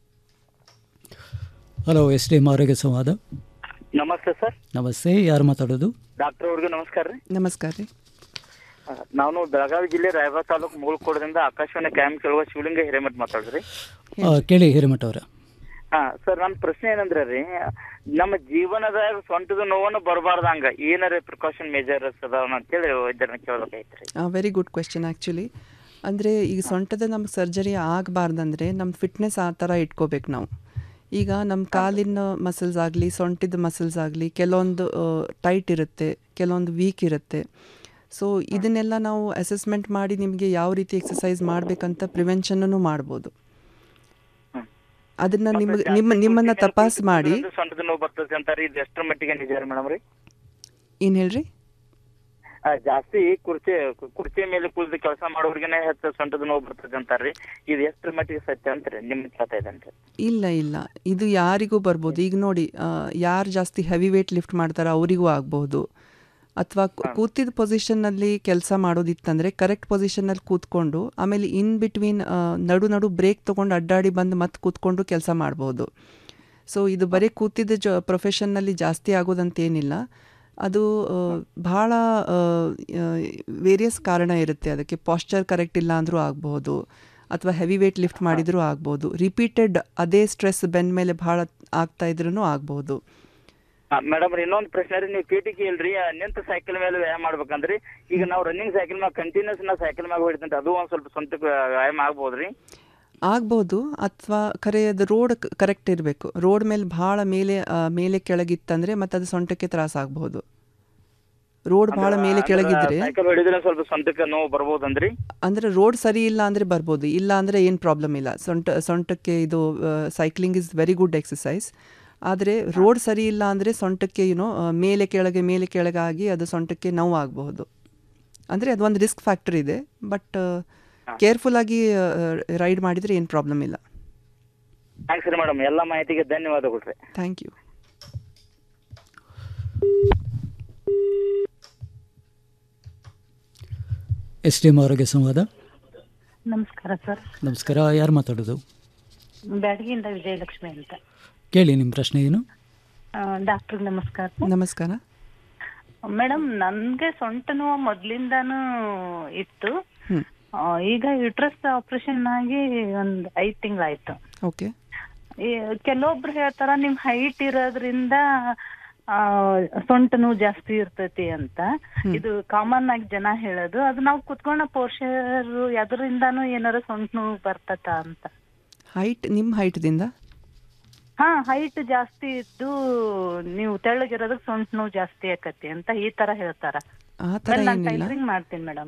hello S D M ಆರೋಗ್ಯ ಸಂವಾದ ನಮಸ್ತೆ ಸರ್ ನಮಸ್ತೆ ಯಾರು ಮಾತಾಡೋದು ಡಾಕ್ಟರ್ ಅವ್ರಿಗೆ ನಮಸ್ಕಾರ ರೀ ನಮಸ್ಕಾರ ರೀ ನಾನು ಬೆಳಗಾವಿ ಜಿಲ್ಲೆ ರಾಯಬಾಗ್ ತಾಲೂಕು ಮೂಲಕೋಡದಿಂದ ಆಕಾಶವಾಣಿ ಕ್ಯಾಂಪ್ ಕೇಳುವ ಶಿವಲಿಂಗ ಹಿರೇಮಠ್ ಮಾತಾಡ್ರಿ ಆ, ಕೇಳಿ ಹಿರೇಮಠ ಅವರ ಹಾ ಸರ್ ನನ್ನ ಪ್ರಶ್ನೆ ಏನಂದ್ರೆ ರೀ ನಮ್ಮ ಜೀವನದಾಗ ಸೊಂಟದ ನೋವನ್ನು ಬರಬಾರ್ದಂಗ ಏನಾರ ಪ್ರಿಕಾಷನ್ ಮೇಜರ್ಸ್ ಅದಾವ ಅಂತೇಳಿ ವೈದ್ಯರನ್ನ ಕೇಳ್ಬೇಕಾಯ್ತ್ರಿ ವೆರಿ ಗುಡ್ ಕ್ವೆಶನ್ ಆ್ಯಕ್ಚುಲಿ ಅಂದರೆ ಈಗ ಸೊಂಟದ ನಮ್ಗೆ ಸರ್ಜರಿ ಆಗಬಾರ್ದಂದ್ರೆ ನಮ್ಮ ಫಿಟ್ನೆಸ್ ಆ ಥರ ಇಟ್ಕೋಬೇಕು ನಾವು ಈಗ ನಮ್ಮ ಕಾಲಿನ ಮಸಲ್ಸ್ ಆಗಲಿ ಸೊಂಟದ ಮಸಲ್ಸ್ ಆಗಲಿ ಕೆಲವೊಂದು ಟೈಟ್ ಇರುತ್ತೆ ಕೆಲವೊಂದು ವೀಕ್ ಇರುತ್ತೆ ಸೊ ಇದನ್ನೆಲ್ಲ ನಾವು ಅಸೆಸ್ಮೆಂಟ್ ಮಾಡಿ ನಿಮಗೆ ಯಾವ ರೀತಿ ಎಕ್ಸಸೈಸ್ ಮಾಡಬೇಕಂತ ಪ್ರಿವೆನ್ಷನ್ನೂ ಮಾಡ್ಬೋದು ಅದನ್ನು ನಿಮ್ಮ ನಿಮ್ಮ ನಿಮ್ಮನ್ನು ತಪಾಸ್ ಮಾಡಿ ಸೊಂಟದ ನೋವು ಬರ್ತದೆ ಅಂತಾರಿ ಇದು ಎಷ್ಟರ ಮಟ್ಟಿಗೆ ನಿಜ ರೀ ಮೇಡಮ್ ರೀ ಏನು ಹೇಳ್ರಿ ಆ, ಜಾಸ್ತಿ ಕುರ್ಚಿ ಕುರ್ಚಿ ಮೇಲೆ ಕುಳಿದು ಕೆಲಸ ಮಾಡೋರ್ಗೆನೆ ಹೆಚ್ಚು ಸೊಂಟದ ನೋವು ಬರ್ತದೆ ಅಂತಾರ್ರಿ ಇದು ಎಷ್ಟರ ಮಟ್ಟಿಗೆ ಸತ್ಯ ಅಂತಾರೆ ನಿಮ್ ಕೇಳ್ತಾ ಇದ್ದೇನೆ ಇಲ್ಲ ಇಲ್ಲ ಇದು ಯಾರಿಗೂ ಬರ್ಬೋದು ಈಗ ನೋಡಿ ಯಾರು ಜಾಸ್ತಿ ಹೆವಿ ವೇಟ್ ಲಿಫ್ಟ್ ಮಾಡ್ತಾರೋ ಅವರಿಗೂ ಆಗ್ಬೋದು ಅಥವಾ ಕೂತಿದ್ದ ಪೊಸಿಷನ್ನಲ್ಲಿ ಕೆಲಸ ಮಾಡೋದಿತ್ತಂದರೆ ಕರೆಕ್ಟ್ ಪೊಸಿಷನ್ನಲ್ಲಿ ಕೂತ್ಕೊಂಡು ಆಮೇಲೆ ಇನ್ ಬಿಟ್ವೀನ್ ನಡು ನಡು ಬ್ರೇಕ್ ತೊಗೊಂಡು ಅಡ್ಡಾಡಿ ಬಂದು ಮತ್ತೆ ಕೂತ್ಕೊಂಡು ಕೆಲಸ ಮಾಡ್ಬೋದು ಸೊ ಇದು ಬರೀ ಕೂತಿದ್ದ ಜ ಪ್ರೊಫೆಷನ್ನಲ್ಲಿ ಜಾಸ್ತಿ ಆಗೋದಂತೇನಿಲ್ಲ ಅದು ಆ, ಭಾಳ ವೇರಿಯಸ್ ಕಾರಣ ಇರುತ್ತೆ ಅದಕ್ಕೆ ಪಾಶ್ಚರ್ ಕರೆಕ್ಟ್ ಇಲ್ಲ ಅಂದರೂ ಆಗ್ಬೋದು ಅಥವಾ ಹೆವಿ ವೇಟ್ ಲಿಫ್ಟ್ ಮಾಡಿದರೂ ಆಗ್ಬೋದು ರಿಪೀಟೆಡ್ ಅದೇ ಸ್ಟ್ರೆಸ್ ಬೆನ್ ಮೇಲೆ ಭಾಳ ಆಗ್ತಾ ಇದ್ರೂ ಆಗ್ಬೋದು ಮೇಡಮ್ ಇನ್ನೊಂದು ಪ್ರಶ್ನೆ ರೀ ನೀವು ಪೀಟಿಕೆ ಇಲ್ರಿ ಆ, ನಿಂತ ಸೈಕಲ್ ಮೇಲೆ ವ್ಯಾಯಾಮ ಮಾಡ್ಬೇಕಂದ್ರಿ ಈಗ ನಾವು ರನ್ನಿಂಗ್ ಸೈಕಲ್ ಮ್ಯಾಗ ಕಂಟಿನ್ಯೂಸ್ ನಾ ಸೈಕಲ್ ಮ್ಯಾಗ ಹೊಡಿತಂತ ಅದು ಒಂದ್ ಸ್ವಲ್ಪ ಸ್ವಂತಕ್ಕೆ ವ್ಯಾಯಾಮ ಆಗ್ಬೋದ್ರಿ ಆಗ್ಬೋದು ಅಥವಾ ಖರೆ ಅದು ರೋಡ್ ಕರೆಕ್ಟ್ ಇರಬೇಕು ರೋಡ್ ಮೇಲೆ ಭಾಳ ಮೇಲೆ ಆ, ಮೇಲೆ ಕೆಳಗಿತ್ತಂದರೆ ಮತ್ತು ಅದು ಸೊಂಟಕ್ಕೆ ತ್ರಾಸ ಆಗ್ಬೋದು ರೋಡ್ ಭಾಳ ಮೇಲೆ ಕೆಳಗಿದ್ರೆ ಸೈಕಲ್ ಹೊಡಿದ್ರೆ ಸ್ವಲ್ಪ ಸ್ವಂತಕ್ಕೆ ನೋವು ಬರ್ಬೋದಂದ್ರಿ ಅಂದರೆ ರೋಡ್ ಸರಿ ಇಲ್ಲ ಅಂದರೆ ಬರ್ಬೋದು ಇಲ್ಲ ಅಂದರೆ ಏನು ಪ್ರಾಬ್ಲಮ್ ಇಲ್ಲ ಸೊಂಟ ಸೊಂಟಕ್ಕೆ ಇದು cycling is very good exercise ಆದರೆ ರೋಡ್ ಸರಿ ಇಲ್ಲ ಅಂದರೆ ಸೊಂಟಕ್ಕೆ ಏನೋ ಮೇಲೆ ಕೆಳಗೆ ಮೇಲೆ ಕೆಳಗೆ ಆಗಿ ಅದು ಸೊಂಟಕ್ಕೆ ನೋವು ಆಗಬಹುದು ಅಂದರೆ ಅದೊಂದು ರಿಸ್ಕ್ ಫ್ಯಾಕ್ಟರ್ ಇದೆ ಬಟ್ ಕೇರ್ಫುಲ್ಲಾಗಿ ರೈಡ್ ಮಾಡಿದರೆ ಏನು ಪ್ರಾಬ್ಲಮ್ ಇಲ್ಲ ಥ್ಯಾಂಕ್ಸ್ ರೀ ಮೇಡಮ್ ಎಲ್ಲ ಮಾಹಿತಿಗೆ ಧನ್ಯವಾದಗಳು ರೀ thank you S D M ಆರೋಗ್ಯ ಸಂವಾದ ನಮಸ್ಕಾರ ಸರ್ ನಮಸ್ಕಾರ ಯಾರು ಮಾತಾಡೋದು ಬ್ಯಾಡಗಿಯಿಂದ ವಿಜಯಲಕ್ಷ್ಮಿ ಅಂತ ಕೇಳಿ ನಿಮ್ಮ ಪ್ರಶ್ನೆ ಏನು ಡಾಕ್ಟರ್ ನಮಸ್ಕಾರ ನಮಸ್ಕಾರ ಮೇಡಮ್ ನನ್ಗೆ ಸೊಂಟ ನೋವು ಮೊದ್ಲಿಂದಾನು ಇತ್ತು ಹ್ಮ್. ಆ, ಈಗ ಯುಟ್ರಸ್ ಆಪರೇಷನ್ ಆಗಿ ಒಂದ್ ಐದ್ ತಿಂಗಳಾಯ್ತು ಓಕೆ ಈ ಕೆಲವೊಬ್ರು ಹೇಳ್ತಾರ ನಿಮ್ ಹೈಟ್ ಇರೋದ್ರಿಂದ ಆ ಸೊಂಟ ನೋವು ಜಾಸ್ತಿ ಇರ್ತೈತಿ ಅಂತ ಇದು ಕಾಮನ್ ಆಗಿ ಜನ ಹೇಳೋದು ಅದು ನಾವು ಕುತ್ಕೊಂಡ ಪೋರ್ಷರ್ ಎದರಿಂದಾನು ಏನಾರ ಸೊಂಟ ನೋವು ಬರ್ತತ ಅಂತ ಹೈಟ್ ನಿಮ್ಮ ಹೈಟ್ದಿಂದ ಹಾ ಹೈಟ್ ಜಾಸ್ತಿ ಇದ್ದು ನೀವು ತೆಳ್ಳಗಿರೋದಕ್ಕೆ ಸೊಂಟ ನೋವು ಜಾಸ್ತಿ ಆಕತಿ ಅಂತ ಈ ತರ ಹೇಳ್ತಾರ ಆ ಥರ ನಾನು ಏನಿಲ್ಲ ಟೈಲರಿಂಗ್ ಮಾಡ್ತೀನಿ ಮೇಡಮ್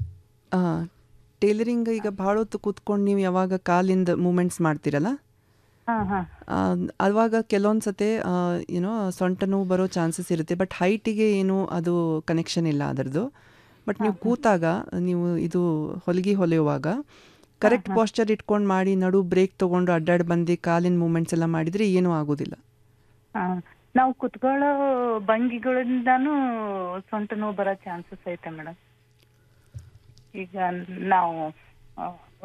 ಟೇಲರಿಂಗ್ ಈಗ ಭಾಳ ಹೊತ್ತು ಕೂತ್ಕೊಂಡು ನೀವು ಯಾವಾಗ ಕಾಲಿಂದ ಮೂಮೆಂಟ್ಸ್ ಮಾಡ್ತೀರಲ್ಲ ಹಾ ಹಾ ಆ, ಅವಾಗ ಕೆಲವೊಂದು ಸತಿ ಏನೋ ಸೊಂಟ ನೋವು ಬರೋ ಚಾನ್ಸಸ್ ಇರುತ್ತೆ ಬಟ್ ಹೈಟಿಗೆ ಏನು ಅದು ಕನೆಕ್ಷನ್ ಇಲ್ಲ ಅದರದ್ದು ಬಟ್ ನೀವು ಕೂತಾಗ ನೀವು ಇದು ಹೊಲಿಗೆ ಹೊಲೆಯುವಾಗ ಕರೆಕ್ಟ್ ಪಾಸ್ಚರ್ ಇಟ್ಕೊಂಡು ಮಾಡಿ ನಡು ಬ್ರೇಕ್ ತೊಗೊಂಡು ಅಡ್ಡಾಡಿ ಬಂದು ಕಾಲಿನ ಮೂಮೆಂಟ್ಸ್ ಎಲ್ಲ ಮಾಡಿದರೆ ಏನೂ ಆಗೋದಿಲ್ಲ ಹಾ ನಾವು ಕುತ್ಕೊಳ್ಳೋ ಭಂಗಿಗಳಿಂದಾನು ಸೊಂಟ ನೋವು ಬರೋ ಚಾನ್ಸಸ್ ಐತೆ ಮೇಡಮ್ ಈಗ ನಾವು ಆ,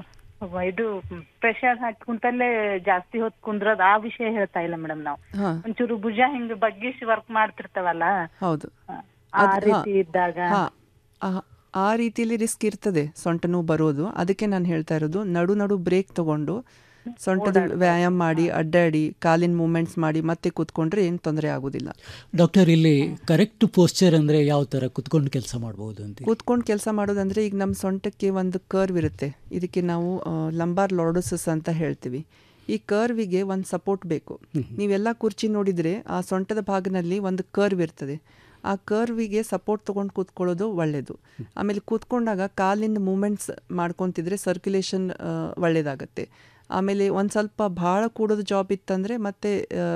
ಇದು ಪ್ರೆಷರ್ ಹಾಕಿ ಕುಂತಲ್ಲೇ ಜಾಸ್ತಿ ಹೊತ್ತು ಕುಂದ್ರೋದು ಆ ವಿಷಯ ಹೇಳ್ತಾ ಇಲ್ಲ ಮೇಡಮ್ ನಾವು ಹಾ. ಒಂಚೂರು ಭುಜ ಹಿಂಗ್ ಬಗ್ಗಿಸಿ ವರ್ಕ್ ಮಾಡ್ತಿರ್ತಾವಲ್ಲ ಹೌದು ಆ ಅದ್- ಹಾ. ರೀತಿ ಇದ್ದಾಗ ಹಾ ಆ- ಆ ರೀತಿಯಲ್ಲಿ ರಿಸ್ಕ್ ಇರ್ತದೆ ಸೊಂಟ ನೋವು ಬರೋದು ಅದಕ್ಕೆ ನಾನು ಹೇಳ್ತಾ ಇರೋದು ನಡು ನಡು ಬ್ರೇಕ್ ತಗೊಂಡು ಸೊಂಟದ ವ್ಯಾಯಾಮ ಮಾಡಿ ಅಡ್ಡಾಡಿ ಕಾಲಿನ ಮೂಮೆಂಟ್ಸ್ ಮಾಡಿ ಮತ್ತೆ ಕೂತ್ಕೊಂಡ್ರೆ ಏನು ತೊಂದರೆ ಆಗೋದಿಲ್ಲ ಡಾಕ್ಟರ್ ಇಲ್ಲಿ ಕರೆಕ್ಟ್ ಪೋಸ್ಚರ್ ಅಂದರೆ ಯಾವ ಥರ ಕುತ್ಕೊಂಡು ಕೆಲಸ ಮಾಡ್ಬೋದು ಅಂತ ಕೂತ್ಕೊಂಡು ಕೆಲಸ ಮಾಡೋದಂದ್ರೆ ಈಗ ನಮ್ಮ ಸೊಂಟಕ್ಕೆ ಒಂದು ಕರ್ವ್ ಇರುತ್ತೆ ಇದಕ್ಕೆ ನಾವು ಲಂಬಾರ್ ಲಾರ್ಡೋಸಸ್ ಅಂತ ಹೇಳ್ತೀವಿ ಈ ಕರ್ವಿಗೆ ಒಂದು ಸಪೋರ್ಟ್ ಬೇಕು ನೀವೆಲ್ಲ ಕುರ್ಚಿ ನೋಡಿದರೆ ಆ ಸೊಂಟದ ಭಾಗದಲ್ಲಿ ಒಂದು ಕರ್ವ್ ಇರ್ತದೆ ಆ ಕರ್ವಿಗೆ ಸಪೋರ್ಟ್ ತೊಗೊಂಡು ಕೂತ್ಕೊಳ್ಳೋದು ಒಳ್ಳೆಯದು ಆಮೇಲೆ ಕೂತ್ಕೊಂಡಾಗ ಕಾಲಿನ ಮೂಮೆಂಟ್ಸ್ ಮಾಡ್ಕೊತಿದ್ರೆ ಸರ್ಕ್ಯುಲೇಷನ್ ಒಳ್ಳೇದಾಗತ್ತೆ ಆಮೇಲೆ ಒಂದು ಸ್ವಲ್ಪ ಭಾಳ ಕೂಡೋದು ಜಾಬ್ ಇತ್ತಂದರೆ ಮತ್ತೆ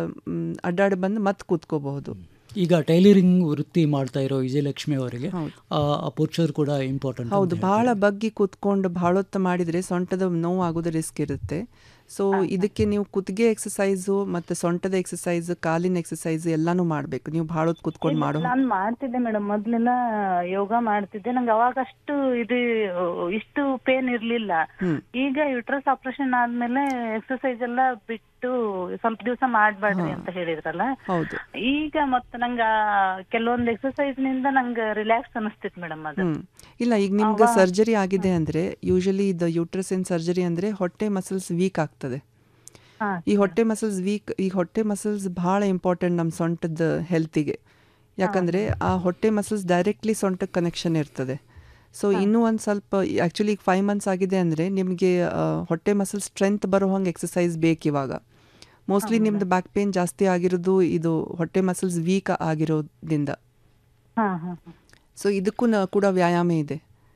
ಅಡ್ಡಾಡಿ ಬಂದು ಮತ್ತೆ ಕೂತ್ಕೋಬಹುದು ಈಗ ಟೈಲರಿಂಗ್ ವೃತ್ತಿ ಮಾಡ್ತಾ ಇರೋ ವಿಜಯಲಕ್ಷ್ಮಿ ಅವರಿಗೆ ಆ ಪೋಸ್ಚರ್ ಕೂಡ ಇಂಪಾರ್ಟೆಂಟ್ ಹೌದು ಭಾಳ ಬಗ್ಗಿ ಕೂತ್ಕೊಂಡು ಭಾಳ ಹೊತ್ತು ಮಾಡಿದರೆ ಸೊಂಟದ ನೋವು ಆಗೋದು ರಿಸ್ಕ್ ಇರುತ್ತೆ ಸೊ ಇದಕ್ಕೆ ನೀವು ಕುತ್ತಿಗೆ ಎಕ್ಸಸೈಸು ಮತ್ತು ಸೊಂಟದ ಎಕ್ಸಸೈಸ್ ಕಾಲಿನ ಎಕ್ಸಸೈಸ್ ಎಲ್ಲಾನು ಮಾಡಬೇಕು ನೀವು ಭಾಳ ಹೊತ್ತು ಕೂತ್ಕೊಂಡು ಮಾಡೋ ನಾನ್ ಮಾಡ್ತಿದ್ದೆ ಮೇಡಮ್ ಮೊದ್ಲೆಲ್ಲ ಯೋಗ ಮಾಡ್ತಿದ್ದೆ ನಂಗೆ ಅವಾಗ ಅಷ್ಟು ಇದು ಇಷ್ಟು ಪೇನ್ ಇರ್ಲಿಲ್ಲ ಹ್ಮ್. ಈಗ ಯುಟ್ರಸ್ ಆಪರೇಷನ್ ಆದ್ಮೇಲೆ ಎಕ್ಸರ್ಸೈಸ್ ಎಲ್ಲ ಬಿಟ್ಟು ಸ್ವಲ್ಪ ದಿವಸ ಮಾಡ್ಬೇಡ್ರಿ ಅಂತ ಹೇಳಿದ್ರಲ್ಲ ಹೌದು ಈಗ ಮತ್ತೆ ನಂಗ ಕೆಲವೊಂದು ಎಕ್ಸರ್ಸೈಸ್ ನಿಂದ ನಂಗೆ ರಿಲ್ಯಾಕ್ಸ್ ಅನಿಸ್ತಿತ್ತು ಮೇಡಮ್ ಅದು ಹ್ಮ್ ಇಲ್ಲ ಈಗ ನಿಮ್ಗೆ ಸರ್ಜರಿ ಆಗಿದೆ ಅಂದ್ರೆ ಯೂಶಲಿ ಇದು ಯೂಟ್ರಸ್ ಇನ್ ಸರ್ಜರಿ ಅಂದ್ರೆ ಹೊಟ್ಟೆ ಮಸಲ್ಸ್ ವೀಕ್ ಆಗ್ತದೆ ಹಾ. ಈ ಹೊಟ್ಟೆ ಮಸಲ್ಸ್ ವೀಕ್ ಈ ಹೊಟ್ಟೆ ಮಸಲ್ಸ್ ಬಹಳ ಇಂಪಾರ್ಟೆಂಟ್ ನಮ್ಮ ಸೊಂಟದ ಹೆಲ್ತಿಗೆ ಯಾಕಂದ್ರೆ ಆ ಹೊಟ್ಟೆ ಮಸಲ್ಸ್ ಡೈರೆಕ್ಟ್ಲಿ ಸೊಂಟಕ್ಕೆ ಕನೆಕ್ಷನ್ ಇರ್ತದೆ ಸೊ ಇನ್ನೂ ಒಂದು ಸ್ವಲ್ಪ ಆ್ಯಕ್ಚುಲಿ ಈಗ ಫೈವ್ ಮಂತ್ಸ್ ಆಗಿದೆ ಅಂದರೆ ನಿಮಗೆ ಹೊಟ್ಟೆ ಮಸಲ್ ಸ್ಟ್ರೆಂತ್ ಬರೋ ಹಂಗೆ ಎಕ್ಸಸೈಸ್ ಬೇಕು ಇವಾಗ ಮೋಸ್ಟ್ಲಿ ನಿಮ್ದು ಬ್ಯಾಕ್ ಪೇನ್ ಜಾಸ್ತಿ ಆಗಿರೋದು ಇದು ಹೊಟ್ಟೆ ಮಸಲ್ಸ್ ವೀಕ್ ಆಗಿರೋದ್ರಿಂದ ಹಾ ಹಾ ಹಾ. ಸೊ ಇದಕ್ಕೂ ನ- ಕೂಡ ವ್ಯಾಯಾಮ ಇದೆ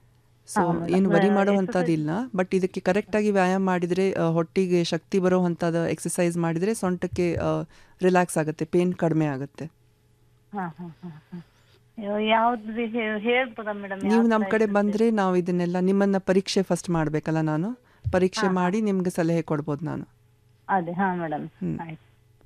ಸೊ ಹಾ, madam. ಏನು ವರಿ ವ್ಯಾ- ಮಾಡೋ exercise- ಅಂಥದ್ದಿಲ್ಲ ಬಟ್ ಇದಕ್ಕೆ ಕರೆಕ್ಟಾಗಿ ವ್ಯಾಯಾಮ ಮಾಡಿದರೆ ಹೊಟ್ಟಿಗೆ ಶಕ್ತಿ ಬರೋ ಅಂಥದ್ದು ಎಕ್ಸಸೈಸ್ ಮಾಡಿದರೆ ಸೊಂಟಕ್ಕೆ ರಿಲ್ಯಾಕ್ಸ್ ಆಗುತ್ತೆ ಪೇನ್ ಕಡಿಮೆ ಆಗುತ್ತೆ ಹಾ ಹಾ ಹಾ ಹಾ. ಯಾವ- ಯಾವ್ದು ಹೇ- ಹೇಳ್ಬೋದಾ ಮೇಡಮ್ ನೀವು ನಮ್ಮ ಕಡೆ ಬಂದರೆ ನಾವು ಇದನ್ನೆಲ್ಲ ನಿಮ್ಮನ್ನ ಪರೀಕ್ಷೆ ಫಸ್ಟ್ ಮಾಡಬೇಕಲ್ಲ ನಾನು ಪರೀಕ್ಷೆ ಮಾಡಿ ನಿಮ್ಗೆ ಸಲಹೆ ಕೊಡ್ಬೋದು ನಾನು ಅದೇ ಹಾ ಮೇಡಮ್ ಹ್ಮ್. ಆಯ್ತು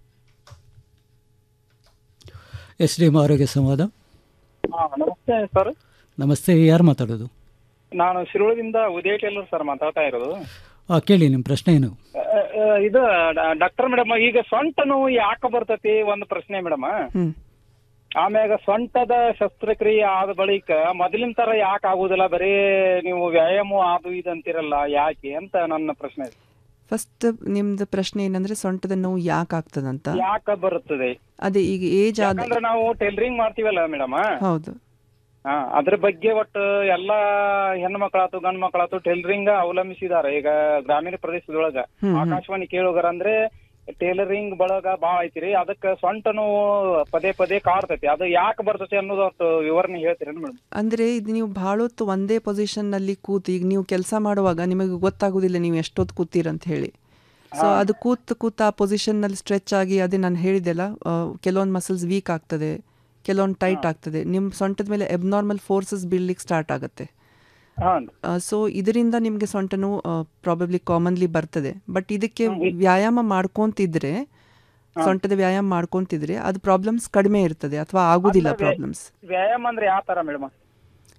ಎಸ್ ಡಿ ಎಂ ಆರೋಗ್ಯ ಸಂವಾದ ಹಾ, ನಮಸ್ತೆ ಸರ್ ನಮಸ್ತೆ ಯಾರು ಮಾತಾಡೋದು ನಾನು ಶಿರೋಳದಿಂದ ಉದಯ ಟೇಲರ್ ಸರ್ ಮಾತಾಡ್ತಾ ಇರೋದು ಆ, ಕೇಳಿ ನಿಮ್ಮ ಪ್ರಶ್ನೆ ಏನು ಆ, ಆ, ಇದು ಡಾಕ್ಟರ್ ಮೇಡಮ್ ಈಗ ಸೊಂಟ ನೋವು ಯಾಕೆ ಬರ್ತೈತಿ ಒಂದು ಪ್ರಶ್ನೆ ಮೇಡಮ್ ಹ್ಮ್ ಆಮ್ಯಾಗ ಸೊಂಟದ ಶಸ್ತ್ರಕ್ರಿಯೆ ಆದ ಬಳಿಕ ಮೊದಲಿನ ತರ ಯಾಕೆ ಆಗುದಿಲ್ಲ ಬರೀ ನೀವು ವ್ಯಾಯಾಮ ಅದು ಇದು ಅಂತಿರಲ್ಲ ಯಾಕೆ ಅಂತ ನನ್ನ ಪ್ರಶ್ನೆ ಫಸ್ಟ್ ನಿಮ್ದು ಪ್ರಶ್ನೆ ಏನಂದ್ರೆ ಸೊಂಟದ ನೋವು ಯಾಕೆ ಆಗ್ತದಂತ ಯಾಕೆ ಬರುತ್ತದೆ ಅದೇ ಈಗ ಏಜ್ ಆದ ಯಾಕಂದ್ರೆ ನಾವು ಟೈಲರಿಂಗ್ ಮಾಡ್ತೀವಲ್ಲ ಮೇಡಮ್ ಹೌದು ಹಾ ಅದ್ರ ಬಗ್ಗೆ ಒಟ್ಟು ಎಲ್ಲಾ ಹೆಣ್ಣು ಮಕ್ಕಳಾತು ಗಂಡು ಮಕ್ಕಳಾತು ಟೈಲರಿಂಗ್ ಅವಲಂಬಿಸಿದಾರೆ ಈಗ ಗ್ರಾಮೀಣ ಪ್ರದೇಶದೊಳಗ ಹ್ಮ್, ಹ್ಮ್. ಆಕಾಶವಾಣಿ ಕೇಳೋಗರ ಅಂದ್ರೆ ಟೇಲರಿಂಗ್ ಬಳಗ ಬಾಳ ಐತಿರಿ ಅದಕ್ಕ ಸೊಂಟ ನೋವು ಪದೇ ಪದೇ ಕಾಡ್ತೈತಿ ಅದು ಯಾಕೆ ಬರ್ತೈತಿ ಅನ್ನೋದು ಅಷ್ಟು ವಿವರಣೆ ಹೇಳ್ತೀರೇನು ಮೇಡಮ್ ಅಂದ್ರೆ ಇದು ನೀವು ಭಾಳ ಹೊತ್ತು ಒಂದೇ ಪೊಸಿಷನ್ ನಲ್ಲಿ ಕೂತು ಈಗ ನೀವು ಕೆಲಸ ಮಾಡುವಾಗ ನಿಮಗೆ ಗೊತ್ತಾಗೋದಿಲ್ಲ ನೀವು ಎಷ್ಟೊತ್ತು ಕೂತೀರಂತ ಹೇಳಿ ಸೊ ಅದು ಕೂತ್ ಕೂತ್ ಆ ಪೊಸಿಷನ್ ನಲ್ಲಿ ಸ್ಟ್ರೆಚ್ ಆಗಿ ಅದೇ ನಾನು ಹೇಳಿದೆಲ್ಲ ಕೆಲವೊಂದು ಮಸಲ್ಸ್ ವೀಕ್ ಆಗ್ತದೆ ಕೆಲವೊಂದು ಟೈಟ್ ಆಗ್ತದೆ ನಿಮ್ಮ ಸೊಂಟದ ಮೇಲೆ ಎಬ್ನಾರ್ಮಲ್ ಫೋರ್ಸಸ್ ಬೀಳ್ಲಿಕ್ಕೆ ಸ್ಟಾರ್ಟ್ ಆಗುತ್ತೆ ಸೊ ಇದರಿಂದ ನಿಮಗೆ ಸೊಂಟ ನೋವು ಪ್ರಾಬಬ್ಲಿ ಕಾಮನ್ಲಿ ಬರ್ತದೆ ಬಟ್ ಇದಕ್ಕೆ ವ್ಯಾಯಾಮ ಮಾಡ್ಕೊಂತಿದ್ರೆ ಸೊಂಟದ ವ್ಯಾಯಾಮ ಮಾಡ್ಕೊಂತಿದ್ರೆ ಅದು ಪ್ರಾಬ್ಲಮ್ಸ್ ಕಡಿಮೆ ಇರ್ತದೆ ಅಥವಾ ಆಗುದಿಲ್ಲ ಅಂದ್ರೆ ವ್ಯಾ- ಪ್ರಾಬ್ಲಮ್ಸ್ ವ್ಯಾಯಾಮ ಅಂದ್ರೆ ಯಾವ ತರ ಮೇಡಮ್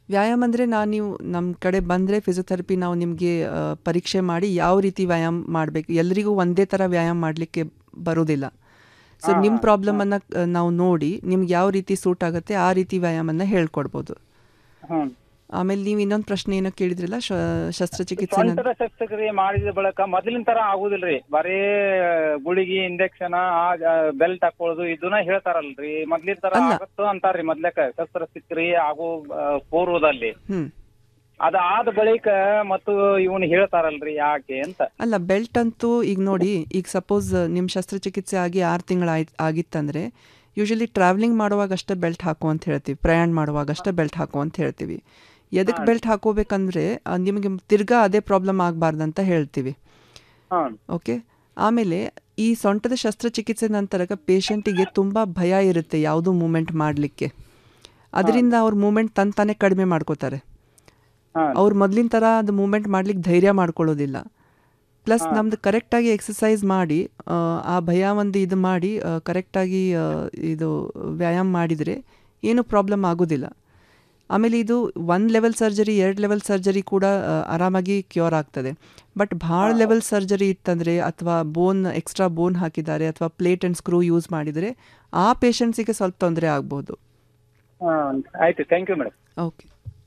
ವ್ಯಾಯಾಮ ಅಂದರೆ ನಾನು ನೀವು ನಮ್ಮ ಕಡೆ ಬಂದರೆ ಫಿಸಿಯೋಥೆರಪಿ ನಾವು ನಿಮಗೆ ಪರೀಕ್ಷೆ ಮಾಡಿ ಯಾವ ರೀತಿ ವ್ಯಾಯಾಮ ಮಾಡಬೇಕು ಎಲ್ರಿಗೂ ಒಂದೇ ಥರ ವ್ಯಾಯಾಮ ಮಾಡಲಿಕ್ಕೆ ಬರೋದಿಲ್ಲ ಸೊ ನಿಮ್ಮ ಪ್ರಾಬ್ಲಮನ್ನು ನಾವು ನೋಡಿ ನಿಮ್ಗೆ ಯಾವ ರೀತಿ ಸೂಟ್ ಆಗುತ್ತೆ ಆ ರೀತಿ ವ್ಯಾಯಾಮನ ಹೇಳ್ಕೊಡ್ಬೋದು ಹ್ಮ್ ಆಮೇಲೆ ನೀವು ಇನ್ನೊಂದು ಪ್ರಶ್ನೆ ಏನೋ ಕೇಳಿದ್ರಲ್ಲ ಶ- ಶಸ್ತ್ರಚಿಕಿತ್ಸೆ ಸೊಂಟದ ಶಸ್ತ್ರಕ್ರಿಯೆ ಮಾಡಿದ ಬಳಿಕ ಮೊದಲಿನ ತರ ಆಗುದಿಲ್ರಿ ಬರೀ ಗುಳಿಗಿ ಇಂಜೆಕ್ಷನ್ ಬೆಲ್ಟ್ ಹಾಕೊಳ್ಳೋದು ಇದನ್ನ ಹೇಳ್ತಾರಲ್ರಿ ಮೊದ್ಲಿನ ತರ ಅಲ್ಲ. ಆಗತ್ತು ಅಂತಾರ್ರಿ ಮೊದ್ಲಕ್ಕ ಶಸ್ತ್ರಕ್ರಿಯೆ ಆಗೋ ಆ, ಪೂರ್ವದಲ್ಲಿ ಹ್ಮ್ ಅದಾದ ಬಳಿಕ ಮತ್ತು ಇವನು ಹೇಳ್ತಾರಲ್ರಿ ಯಾಕೆ ಅಂತ ಅಲ್ಲ ಬೆಲ್ಟ್ ಅಂತೂ ಈಗ ನೋಡಿ ಈಗ ಸಪೋಸ್ ನಿಮ್ಮ ಶಸ್ತ್ರಚಿಕಿತ್ಸೆ ಆಗಿ ಆರು ತಿಂಗಳು ಆಯ್ತು ಆಗಿತ್ತಂದರೆ ಯೂಶಲಿ ಟ್ರಾವೆಲಿಂಗ್ ಮಾಡುವಾಗ ಅಷ್ಟೇ ಬೆಲ್ಟ್ ಹಾಕು ಅಂತ ಹೇಳ್ತೀವಿ ಪ್ರಯಾಣ ಮಾಡುವಾಗ ಅಷ್ಟೇ ಬೆಲ್ಟ್ ಹಾಕು ಅಂತ ಹೇಳ್ತೀವಿ ಎದಕ್ಕೆ ಬೆಲ್ಟ್ ಹಾಕೋಬೇಕಂದ್ರೆ ಆ, ನಿಮಗೆ ತಿರ್ಗಾ ಅದೇ ಪ್ರಾಬ್ಲಮ್ ಆಗಬಾರ್ದು ಅಂತ ಹೇಳ್ತೀವಿ ಓಕೆ ಆಮೇಲೆ ಈ ಸೊಂಟದ ಶಸ್ತ್ರಚಿಕಿತ್ಸೆ ನಂತರ ಪೇಷಂಟಿಗೆ ತುಂಬ ಭಯ ಇರುತ್ತೆ ಯಾವುದೂ ಮೂಮೆಂಟ್ ಮಾಡಲಿಕ್ಕೆ ಅದರಿಂದ ಅವ್ರ ಮೂಮೆಂಟ್ ತಂತಾನೆ ಕಡಿಮೆ ಮಾಡ್ಕೋತಾರೆ ಅವ್ರು ಮೊದಲಿನ ಥರ ಅದು ಮೂಮೆಂಟ್ ಮಾಡ್ಲಿಕ್ಕೆ ಧೈರ್ಯ ಮಾಡ್ಕೊಳ್ಳೋದಿಲ್ಲ ಪ್ಲಸ್ ನಮ್ದು ಕರೆಕ್ಟಾಗಿ ಎಕ್ಸಸೈಸ್ ಮಾಡಿ ಆ, ಆ ಭಯ ಒಂದು ಇದು ಮಾಡಿ ಕರೆಕ್ಟಾಗಿ ಇದು ವ್ಯಾಯಾಮ ಮಾಡಿದರೆ ಏನು ಪ್ರಾಬ್ಲಮ್ ಆಗೋದಿಲ್ಲ ಆಮೇಲೆ ಇದು ಒನ್ ಲೆವೆಲ್ ಸರ್ಜರಿ ಎರಡು ಲೆವೆಲ್ ಸರ್ಜರಿ ಕೂಡ ಆ, ಆರಾಮಾಗಿ ಕ್ಯೂರ್ ಆಗ್ತದೆ ಬಟ್ ಭಾಳ ಲೆವೆಲ್ ಸರ್ಜರಿ ಇತ್ತಂದರೆ ಅಥವಾ ಬೋನ್ ಎಕ್ಸ್ಟ್ರಾ ಬೋನ್ ಹಾಕಿದ್ದಾರೆ ಅಥವಾ ಪ್ಲೇಟ್ ಆ್ಯಂಡ್ ಸ್ಕ್ರೂ ಯೂಸ್ ಮಾಡಿದರೆ ಆ ಪೇಷಂಟ್ಸಿಗೆ ಸ್ವಲ್ಪ ತೊಂದರೆ ಆಗ್ಬೋದು ಹಾ, ಆಯ್ತು thank you madam okay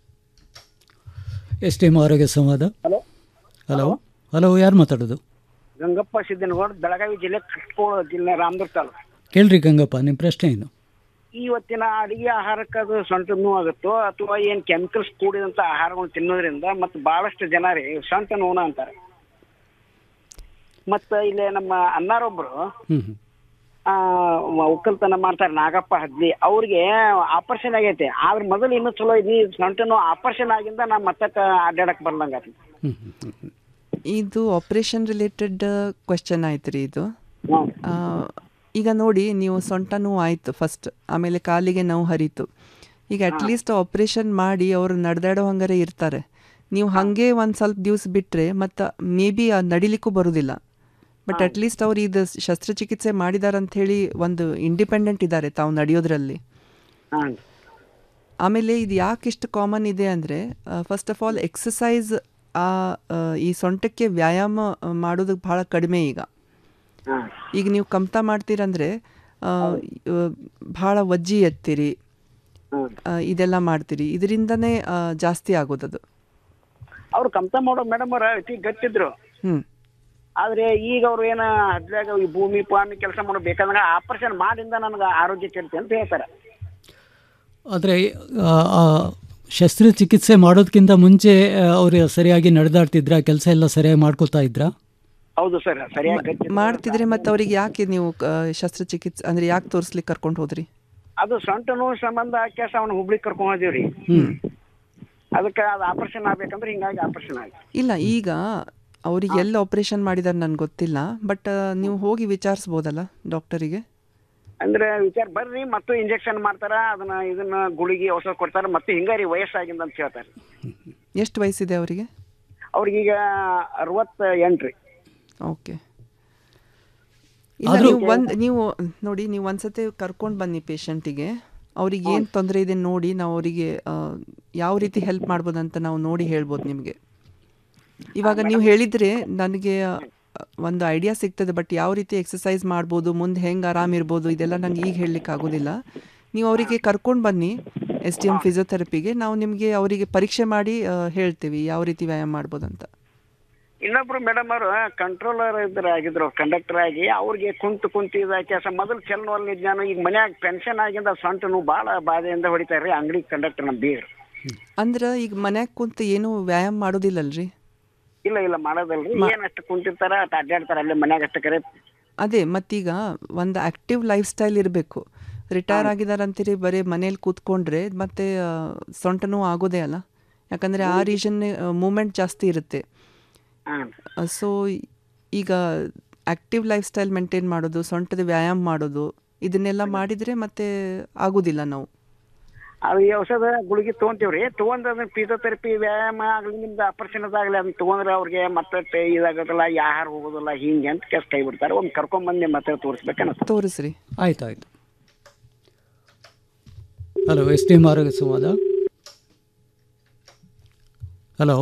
S T M ಆರೋಗ್ಯ ಸಂವಾದ ಹಲೋ ಹಲೋ ಹಲೋ ಯಾರು ಮಾತಾಡೋದು ಗಂಗಪ್ಪ ಸಿದ್ದನಗೌಡ ಬೆಳಗಾವಿ ಜಿಲ್ಲೆ ಕಟ್ಕೋಳ ಜಿಲ್ಲೆ ರಾಮದುರ್ಗ ತಾಲೂಕು ಕೇಳ್ರಿ ಗಂಗಪ್ಪ ನಿಮ್ಮ ಪ್ರಶ್ನೆ ಏನು ಇವತ್ತಿನ ಅಡಿಗೆ ಆಹಾರಕ್ಕೆ ಅದು ಸೊಂಟ ನೋವು ಆಗುತ್ತೋ ಅಥವಾ ಏನ್ ಕೆಮಿಕಲ್ಸ್ ಕೂಡಿದಂತ ಆಹಾರಗಳು ತಿನ್ನೋದ್ರಿಂದ ಮತ್ತು ಬಹಳಷ್ಟು ಜನ ರೀ ಸೊಂಟ ನೋವು ಅಂತಾರೆ ಮತ್ತ ಇಲ್ಲಿ ನಮ್ಮ ಅನ್ನಾರೊಬ್ರು ಹ್ಮ್ ಹ್ಮ್. ಆ ಒಕ್ಕಲ್ತನ ಮಾಡ್ತಾರೆ ನಾಗಪ್ಪ ಹದ್ಲಿ ಅವ್ರಿಗೆ ಆಪರೇಷನ್ ಆಗೈತೆ ಆದ್ರೆ ಮೊದಲು ಇನ್ನೂ ಚಲೋ ಇದ್ನಿ ಸೊಂಟ ನೋವು ಆಪರೇಷನ್ ಆಗಿಂದ ನಾ ಮತ್ತಕ್ಕ ಅಡ್ಡಾಡಕ್ ಬರ್ಲಂಗ ಇದು ಆಪರೇಷನ್ ರಿಲೇಟೆಡ್ ಕ್ವೆಶನ್ ಆಯ್ತು ರೀ ಇದು ಆ, ಈಗ ನೋಡಿ ನೀವು ಸೊಂಟ ನೋವು ಆಯಿತು ಫಸ್ಟ್ ಆಮೇಲೆ ಕಾಲಿಗೆ ನೋವು ಹರಿತು ಈಗ ಅಟ್ಲೀಸ್ಟ್ ಆಪರೇಷನ್ ಮಾಡಿ ಅವರು ನಡೆದಾಡೋ ಹಂಗಾರೆ ಇರ್ತಾರೆ ನೀವು ಹಾಗೆ ಒಂದು ಸ್ವಲ್ಪ ದಿವ್ಸ ಬಿಟ್ಟರೆ ಮತ್ತು ಮೇ ಬಿ ನಡಿಲಿಕ್ಕೂ ಬರೋದಿಲ್ಲ ಬಟ್ ಅಟ್ಲೀಸ್ಟ್ ಅವ್ರು ಇದು ಶಸ್ತ್ರಚಿಕಿತ್ಸೆ ಮಾಡಿದಾರಂತ ಹೇಳಿ ಒಂದು ಇಂಡಿಪೆಂಡೆಂಟ್ ಇದ್ದಾರೆ ತಾವು ನಡೆಯೋದ್ರಲ್ಲಿ ಆಮೇಲೆ ಇದು ಯಾಕೆ ಇಷ್ಟು ಕಾಮನ್ ಇದೆ ಅಂದರೆ ಫಸ್ಟ್ ಆಫ್ ಆಲ್ ಎಕ್ಸಸೈಸ್ ಆ ಆ, ಈ ಸೊಂಟಕ್ಕೆ ವ್ಯಾಯಾಮ ಆ, ಮಾಡೋದು ಭಾಳ ಕಡಿಮೆ ಈಗ ಈಗ ನೀವು ಕಮ್ತಾ ಮಾಡ್ತೀರಂದ್ರೆ ಆ, ಆ, ಭಾಳ ವಜ್ಜಿ ಎತ್ತೀರಿ ಆ, ಇದೆಲ್ಲ ಮಾಡ್ತೀರಿ ಇದರಿಂದನೇ ಆ, ಜಾಸ್ತಿ ಆಗೋದದು ಅವ್ರು ಕಮ್ತ ಮಾಡೋ ಮೇಡಮ್ ಅವ್ರ ಅತಿ ಗಟ್ಟಿದ್ರು ಹ್ಞೂ ಆದ್ರೆ ಈಗ ಅವ್ರು ಏನ ಹದ್ಲಾಗ ಈ ಭೂಮಿ ಪಾಮಿ ಕೆಲಸ ಮಾಡೋ ಬೇಕಾದಂಗ ಆಪರೇಷನ್ ಮಾಡಿಂದ ನನಗೆ ಆರೋಗ್ಯ ಕೆಡ್ತಿ ಅಂತ ಹೇಳ್ತಾರೆ ಆದರೆ ಶಸ್ತ್ರಚಿಕಿತ್ಸೆ ಮಾಡೋದಕ್ಕಿಂತ ಮುಂಚೆ ಅವರು ಸರಿಯಾಗಿ ನಡೆದಾಡ್ತಿದ್ರಾ ಕೆಲಸ ಎಲ್ಲ ಸರಿಯಾಗಿ ಮಾಡ್ಕೋತಾ ಇದ್ರಾ ಹೌದು ಸರ್ ಸರಿಯಾಗಿ ಗಟ್ಟಿ ಮಾಡ್ತಿದ್ರೆ ಮತ್ತು ಅವ್ರಿಗೆ ಯಾಕೆ ನೀವು ಆ, ಶಸ್ತ್ರಚಿಕಿತ್ಸೆ ಅಂದರೆ ಯಾಕೆ ತೋರಿಸ್ಲಿಕ್ಕೆ ಕರ್ಕೊಂಡು ಹೋದ್ರಿ ಅದು ಸೊಂಟ ನೋವು ಸಂಬಂಧ ಕೆಲಸ ಅವ್ನ ಹುಬ್ಳಿಗ್ ಕರ್ಕೊಂಡ್ ಹೋದಿವ್ರಿ ಹ್ಞೂ ಅದಕ್ಕೆ ಅದು ಆಪರೇಷನ್ ಆಗ್ಬೇಕಂದ್ರೆ ಹಿಂಗಾಗಿ ಆಪರೇಷನ್ ಆಗಿ ಇಲ್ಲ ಈಗ ಅವ್ರಿಗೆ ಎಲ್ಲಿ ಆಪರೇಷನ್ ಮಾಡಿದಾರೆ ನನಗೆ ಗೊತ್ತಿಲ್ಲ ಬಟ್ ನೀವು ಹೋಗಿ ವಿಚಾರಿಸ್ಬೋದಲ್ಲ ಡಾಕ್ಟರಿಗೆ ಅಂದ್ರೆ ವಿಚಾರ ಬರ್ರಿ ಮತ್ತು ಇಂಜೆಕ್ಷನ್ ಮಾಡ್ತಾರ ಅದನ್ನ ಇದನ್ನ ಗುಳಿಗೆ ಔಷಧ ಕೊಡ್ತಾರ ಮತ್ತೆ ಹಿಂಗಾರಿ ವಯಸ್ಸಾಗಿಂದ ಅಂತ ಹೇಳ್ತಾರೆ ಎಷ್ಟು ವಯಸ್ಸಿದೆ ಅವರಿಗೆ ಅವ್ರಿಗೀಗ ಅರವತ್ತ ಎಂಟ್ರಿ ಓಕೆ ಇಲ್ಲ ನೀವು ಒಂದು ನೀವು ನೋಡಿ ನೀವು ಒಂದ್ಸತಿ ಕರ್ಕೊಂಡು ಬನ್ನಿ ಪೇಷಂಟಿಗೆ ಅವ್ರಿಗೆ ಏನು ತೊಂದರೆ ಇದೆ ನೋಡಿ ನಾವು ಅವರಿಗೆ ಯಾವ ರೀತಿ ಹೆಲ್ಪ್ ಮಾಡ್ಬೋದಂತ ನಾವು ನೋಡಿ ಹೇಳ್ಬೋದು ನಿಮಗೆ ಇವಾಗ ನೀವು ಹೇಳಿದರೆ ನನಗೆ ಆ, ಒಂದು ಐಡಿಯಾ ಸಿಗ್ತದೆ ಬಟ್ ಯಾವ ರೀತಿ ಎಕ್ಸಸೈಸ್ ಮಾಡ್ಬೋದು ಮುಂದೆ ಹೆಂಗೆ ಆರಾಮಿರ್ಬೋದು ಇದೆಲ್ಲ ನಂಗೆ ಈಗ ಹೇಳಲಿಕ್ಕೆ ಆಗೋದಿಲ್ಲ ನೀವು ಅವರಿಗೆ ಕರ್ಕೊಂಡು ಬನ್ನಿ ಎಸ್ ಡಿ ಎಮ್ ಫಿಸಿಯೋಥೆರಪಿಗೆ ನಾವು ನಿಮಗೆ ಅವರಿಗೆ ಪರೀಕ್ಷೆ ಮಾಡಿ ಆ, ಹೇಳ್ತೀವಿ ಯಾವ ರೀತಿ ವ್ಯಾಯಾಮ ಮಾಡ್ಬೋದಂತ ಇನ್ನೊಬ್ರು ಮೇಡಮ್ ಅವರು ಕಂಟ್ರೋಲರ್ ಇದ್ರ ಆಗಿದ್ರು ಕಂಡಕ್ಟರ್ ಆಗಿ ಅವ್ರಿಗೆ ಕುಂತು ಕುಂತು ಇದ ಕೆಲಸ ಮೊದಲು ಚೆಲ್ನೋಲ್ ನಿಜ್ಞಾನ ಈಗ ಮನ್ಯಾಗ ಪೆನ್ಷನ್ ಆಗಿಂದ ಸೊಂಟ ನೋವು ಭಾಳ ಬಾಧೆಯಿಂದ ಹೊಡಿತಾರ್ರಿ ಅಂಗಡಿ ಕಂಡಕ್ಟರ್ ನಮ್ಮ ಬೀರ್ ಅಂದ್ರೆ ಈಗ ಮನ್ಯಾಗ ಕುಂತು ಏನು ವ್ಯಾಯಾಮ ಮಾಡೋದಿಲ್ಲಲ್ರಿ ಇಲ್ಲ ಇಲ್ಲ ಮಾಡೋದಲ್ರಿ ಏನ್ ಅಷ್ಟು ಕುಂತಿರ್ತಾರ ಅಷ್ಟ್ ಅಡ್ಡಾಡ್ತಾರ ಅಲ್ಲೇ ಮನ್ಯಾಗ ಅಷ್ಟು ಕರೆ ಅದೇ ಮತ್ತೀಗ ಒಂದು ಆ್ಯಕ್ಟಿವ್ ಲೈಫ್ ಸ್ಟೈಲ್ ಇರಬೇಕು ರಿಟೈರ್ ಆಗಿದಾರಂತೀರಿ ಬರೀ ಮನೇಲಿ ಕೂತ್ಕೊಂಡ್ರೆ ಮತ್ತೆ ಆ, ಸೊಂಟ ನೋವು ಆಗೋದೇ ಅಲ್ಲ ಯಾಕಂದರೆ ಆ ರೀಜನ್ ಮೂಮೆಂಟ್ ಜಾಸ್ತಿ ಇರುತ್ತೆ ಸೊ ಈಗ ಆ್ಯಕ್ಟಿವ್ ಲೈಫ್ ಸ್ಟೈಲ್ ಮೇಂಟೈನ್ ಮಾಡೋದು ಸೊಂಟದ ವ್ಯಾಯಾಮ ಮಾಡೋದು ಇದನ್ನೆಲ್ಲ ಮಾಡಿದರೆ ಮತ್ತೆ ಆಗೋದಿಲ್ಲ ನಾವು ಅದು ಈ ಔಷಧ ಗುಳಿಗೆ ತೊಗೊಂತೀವ್ರಿ ತೊಗೊಂಡ್ ಅದನ್ನ ಫಿಸಿಯೋಥೆರಪಿ ವ್ಯಾಯಾಮ ಆಗ್ಲಿ ನಿಮ್ದು ಆಪರೇಷನ್ ಅದಾಗ್ಲಿ ಅದನ್ನ ತೊಗೊಂಡ್ರೆ ಅವ್ರಿಗೆ ಮತ್ತೆ ಇದಾಗೋದಿಲ್ಲ ಈ ಆಹಾರ ಹೋಗೋದಿಲ್ಲ ಹಿಂಗೆ ಅಂತ ಕೆಸ್ ಕೈ ಬಿಡ್ತಾರೆ ಒಮ್ಮೆ ಕರ್ಕೊಂಬಂದು ಮತ್ತೆ ತೋರಿಸ್ಬೇಕನ್ನ ತೋರಿಸ್ರಿ ಆಯ್ತು ಆಯ್ತು ಹಲೋ ಎಸ್ ಟಿ ಎಮ್ ಆರೋಗ್ಯ ಸಂವಾದ hello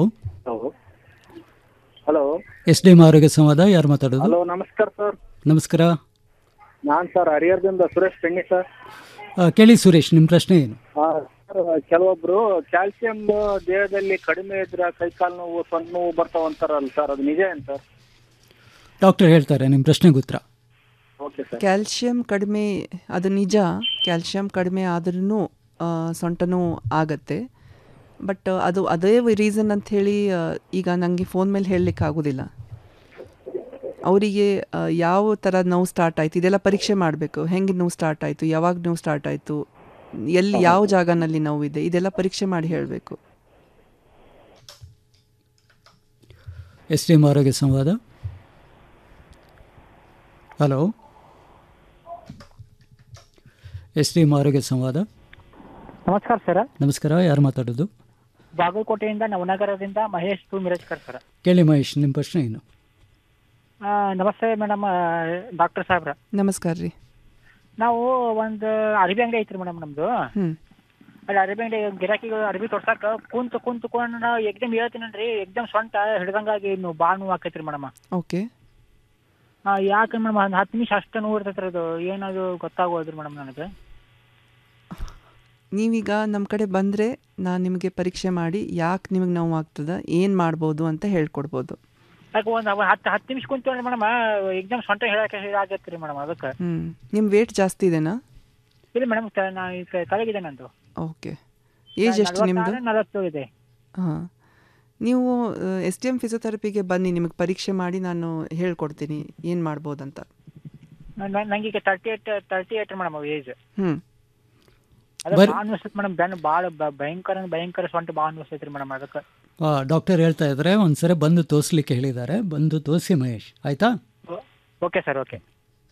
hello S D M ಆರೋಗ್ಯ ಸಂವಾದ ಯಾರು ಮಾತಾಡೋದು ಹಲೋ ನಮಸ್ಕಾರ ಸರ್ ನಮಸ್ಕಾರ ನಾನ್ ಸರ್ ಹರಿಹರದಿಂದ ಸುರೇಶ್ ಪೆಣ್ಣಿ ಸರ್ ಆ, ಕೇಳಿ ಸುರೇಶ್ ನಿಮ್ಮ ಪ್ರಶ್ನೆ ಏನು ಆ, ಸರ್ ಕೆಲವೊಬ್ರು ಕ್ಯಾಲ್ಸಿಯಂ ದೇಹದಲ್ಲಿ ಕಡಿಮೆ ಇದ್ರೆ ಕೈಕಾಲು ನೋವು ಸೊಂಟ ನೋವು ಬರ್ತಾವ ಅಂತಾರಲ್ಲ ಸರ್ ಅದು ನಿಜ ಏನ್ ಸರ್ ಡಾಕ್ಟರ್ ಹೇಳ್ತಾರೆ ನಿಮ್ಮ ಪ್ರಶ್ನೆಗೆ ಉತ್ತರ ಓಕೆ ಸರ್ ಕ್ಯಾಲ್ಶಿಯಂ ಕಡಿಮೆ ಅದು ನಿಜ ಕ್ಯಾಲ್ಶಿಯಂ ಕಡಿಮೆ ಆದ್ರೂ ಸೊಂಟ ನೋವು ಆಗತ್ತೆ ಬಟ್ ಅದು ಅದೇ ರೀಸನ್ ಅಂತ ಹೇಳಿ ಆ, ಈಗ ನನಗೆ ಫೋನ್ ಮೇಲೆ ಹೇಳಲಿಕ್ಕೆ ಆಗೋದಿಲ್ಲ ಅವರಿಗೆ ಯಾವ ಥರ ನೋವು ಸ್ಟಾರ್ಟ್ ಆಯಿತು ಇದೆಲ್ಲ ಪರೀಕ್ಷೆ ಮಾಡಬೇಕು ಹೆಂಗೆ ನೋವು ಸ್ಟಾರ್ಟ್ ಆಯಿತು ಯಾವಾಗ ನೋವು ಸ್ಟಾರ್ಟ್ ಆಯಿತು ಎಲ್ಲಿ ಯಾವ ಜಾಗನಲ್ಲಿ ನೋವಿದೆ ಇದೆಲ್ಲ ಪರೀಕ್ಷೆ ಮಾಡಿ ಹೇಳಬೇಕು ಎಸ್ ಡಿ ಎಂ ಆರೋಗ್ಯ ಸಂವಾದ ಹಲೋ ಎಸ್ ಡಿ ಎಂ ಆರೋಗ್ಯ ಸಂವಾದ ನಮಸ್ಕಾರ ಸರ್ ನಮಸ್ಕಾರ ಯಾರು ಮಾತಾಡೋದು ಬಾಗಲಕೋಟೆಯಿಂದ ನವನಗರದಿಂದ ಮಹೇಶ್ ಪು ಮಿರಜ್ಕರ್ ಸರ್ ಕೇಳಿ ಮಹೇಶ್ ನಿಮ್ಮ ಪ್ರಶ್ನೆ ಏನು ಆ, ನಮಸ್ತೆ ಮೇಡಮ್ ಡಾಕ್ಟರ್ ಸಾಹೇಬ್ರ ನಮಸ್ಕಾರ ರೀ ನಾವು ಒಂದು ಅರಬಿ ಅಂಗಡಿ ಐತ್ರಿ ಮೇಡಮ್ ನಮ್ದು ಹ್ಞೂ ಅಲ್ಲಿ ಅರಬಿ ಅಂಗಡಿ ಗಿರಾಕಿಗಳು ಅರಬಿ ತೋರ್ಸಾಕ ಕುಂತ ಕುಂತ ಕುಂತ ಎಕ್ದಮ್ ಹೇಳ್ತೀನನ್ರಿ ಎಕ್ದಮ್ ಸೊಂಟ ಹಿಡ್ದಂಗಾಗಿ ನೀವು ಭಾಳ ನೋವು ಆಕೈತ್ರಿ ಮೇಡಮ್ ಓಕೆ ಯಾಕೆ ಮೇಡಮ್ ಒಂದು ಹತ್ತು ನಿಮಿಷ ಅಷ್ಟೇ ನೋವು ಇರ್ತೈತ್ರಿ ಅದು ಏನದು ಗೊತ್ತಾಗೋದ್ರಿ ಮೇಡಮ್ ನನಗೆ ನೀವೀಗ ನಮ್ಮ ಕಡೆ ಬಂದರೆ ನಾನು ನಿಮಗೆ ಪರೀಕ್ಷೆ ಮಾಡಿ ಯಾಕೆ ನಿಮಗೆ ನೋವು ಆಗ್ತದೆ ಏನು ಮಾಡ್ಬೋದು ಅಂತ ಹೇಳ್ಕೊಡ್ಬೋದು ಯಾಕೆ ಒಂದು ಹತ್ತು ಹತ್ತು ನಿಮಿಷ ಕುಂತೀವಿ ಮೇಡಮ್ ಎಕ್ದಮ್ ಸೊಂಟ ಹೇಳಕ್ಕೆ ಆಗೈತ್ರಿ ಮೇಡಮ್ ಅದಕ್ಕೆ ಹ್ಞೂ ನಿಮ್ಮ ವೇಟ್ ಜಾಸ್ತಿ ಇದೆನಾ ಇಲ್ಲ ಮೇಡಮ್ ನಾ ಈಗ ತಲೆಗಿದೆ ನಂದು ಓಕೆ ಏಜ್ ಎಷ್ಟು ನಿಮ್ಮದು ನಲವತ್ತು ಇದೆ ಹಾಂ ನೀವು ಎಸ್ ಟಿ ಎಮ್ ಫಿಸಿಯೋಥೆರಪಿಗೆ ಬನ್ನಿ ನಿಮಗೆ ಪರೀಕ್ಷೆ ಮಾಡಿ ನಾನು ಹೇಳ್ಕೊಡ್ತೀನಿ ಏನು ಮಾಡ್ಬೋದಂತ ನ- ನಂಗೀಗ thirty eight thirty eight madam age ಹ್ಞೂ ಅದ ಬರ್- ಭಾಳ ಅನಿಸ್ತೈತಿ ಮೇಡಮ್ ಬೆನ್ನು ಭಾಳ ಬ- ಭಯಂಕರ ಅಂದ್ರೆ ಭಯಂಕರ ಸೊಂಟ ಭಾಳ ಅನಿಸ್ತೈತ್ರಿ ಮೇಡಮ್ ಅದಕ್ಕೆ ಡಾಕ್ಟರ್ ಹೇಳ್ತಾ ಇದ್ದಾರೆ ಒಂದ್ಸರಿ ಬಂದು ತೋರಿಸ್ಲಿಕ್ಕೆ ಹೇಳಿದ್ದಾರೆ ಬಂದು ತೋರಿಸಿ ಮಹೇಶ್ ಆಯ್ತಾ okay sir okay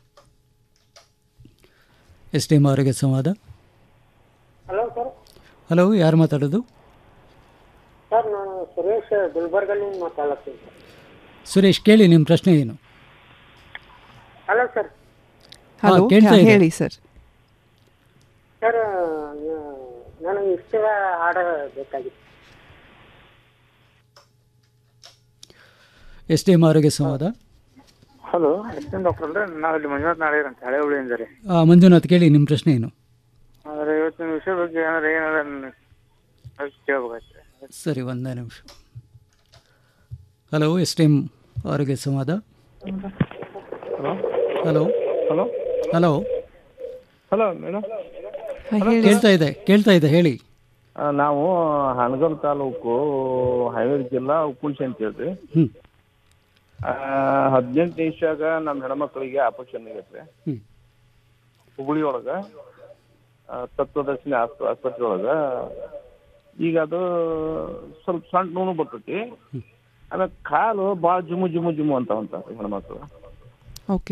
S D M ಆರೋಗ್ಯ ಸಂವಾದ ಹಲೋ ಸರ್ ಹಲೋ ಯಾರು ಮಾತಾಡೋದು ಸರ್ ನಾನು ಸುರೇಶ್ ಗುಲ್ಬರ್ಗಲ್ಲಿ ಮಾತಾಡ್ತೀನಿ ಸುರೇಶ್ ಕೇಳಿ ನಿಮ್ಮ ಪ್ರಶ್ನೆ ಏನು ಹಲೋ ಸರ್ ಹಾ, ಹಲೋ ಕೇಳ್ತಾ ಇದೆ. ಹೇಳಿ ಸರ್ ಸರ್ ನನಗೆ ಇಷ್ಟದ ಹಾಡು ಬೇಕಾಗಿತ್ತು ಎಸ್ ಡಿ ಎಂ ಆರೋಗ್ಯ ಸಂವಾದ ಹಲೋ ಎಷ್ಟೇನು ಡಾಕ್ಟರ್ ಅಲ್ರಿ ನಾವು ಇಲ್ಲಿ ಮಂಜುನಾಥ್ ನಾಳೆ ಅಂತ ಹಳೆ ಹುಳಿಯಿಂದ ರೀ ಆ, ಮಂಜುನಾಥ್ ಕೇಳಿ ನಿಮ್ಮ ಪ್ರಶ್ನೆ ಏನು ಆದ್ರೆ ಇವತ್ತಿನ ವಿಷಯ ಬಗ್ಗೆ ಏನಾರ ಏನಾರ ಕೇಳ್ಬೇಕಾಯ್ತು ಸರಿ ಒಂದೇ ನಿಮಿಷ ಹಲೋ ಎಸ್ ಡಿ ಎಂ ಆರೋಗ್ಯ ಸಂವಾದ hello hello hello hello madam ಕೇಳ್ತಾ ಇದೆ ಕೇಳ್ತಾ ಇದೆ ಹೇಳಿ ನಾವು ಹಣಗಲ್ ತಾಲೂಕು ಹಾವೇರಿ ಜಿಲ್ಲಾ ಉಪ್ಪುಣಶಿ ಅಂತ ಹೇಳ್ರಿ ಹ್ಮ್. ಹದಿನೆಂಟು ನಿಮಿಷಾಗ ನಮ್ಮ ಹೆಣ್ಮಕ್ಳಿಗೆ ಆಪರೇಷನ್ ಆಗೈತ್ರಿ ಹ್ಮ್. ಹುಬ್ಳಿ ಒಳಗ ಆ, ತತ್ವದರ್ಶಿನಿ ಆಸ್ಪ ಆಸ್ಪತ್ರೆ ಒಳಗ ಈಗ ಅದು ಸ್ವಲ್ಪ ಸಣ್ಣ ನೋವು ಬರ್ತೈತಿ ಆಮೇಲೆ ಕಾಲು ಭಾಳ ಜುಮು ಜುಮು ಜುಮು ಅಂತ ಅಂತಾರೆ ಹೆಣ್ಮಕ್ಳು ಓಕೆ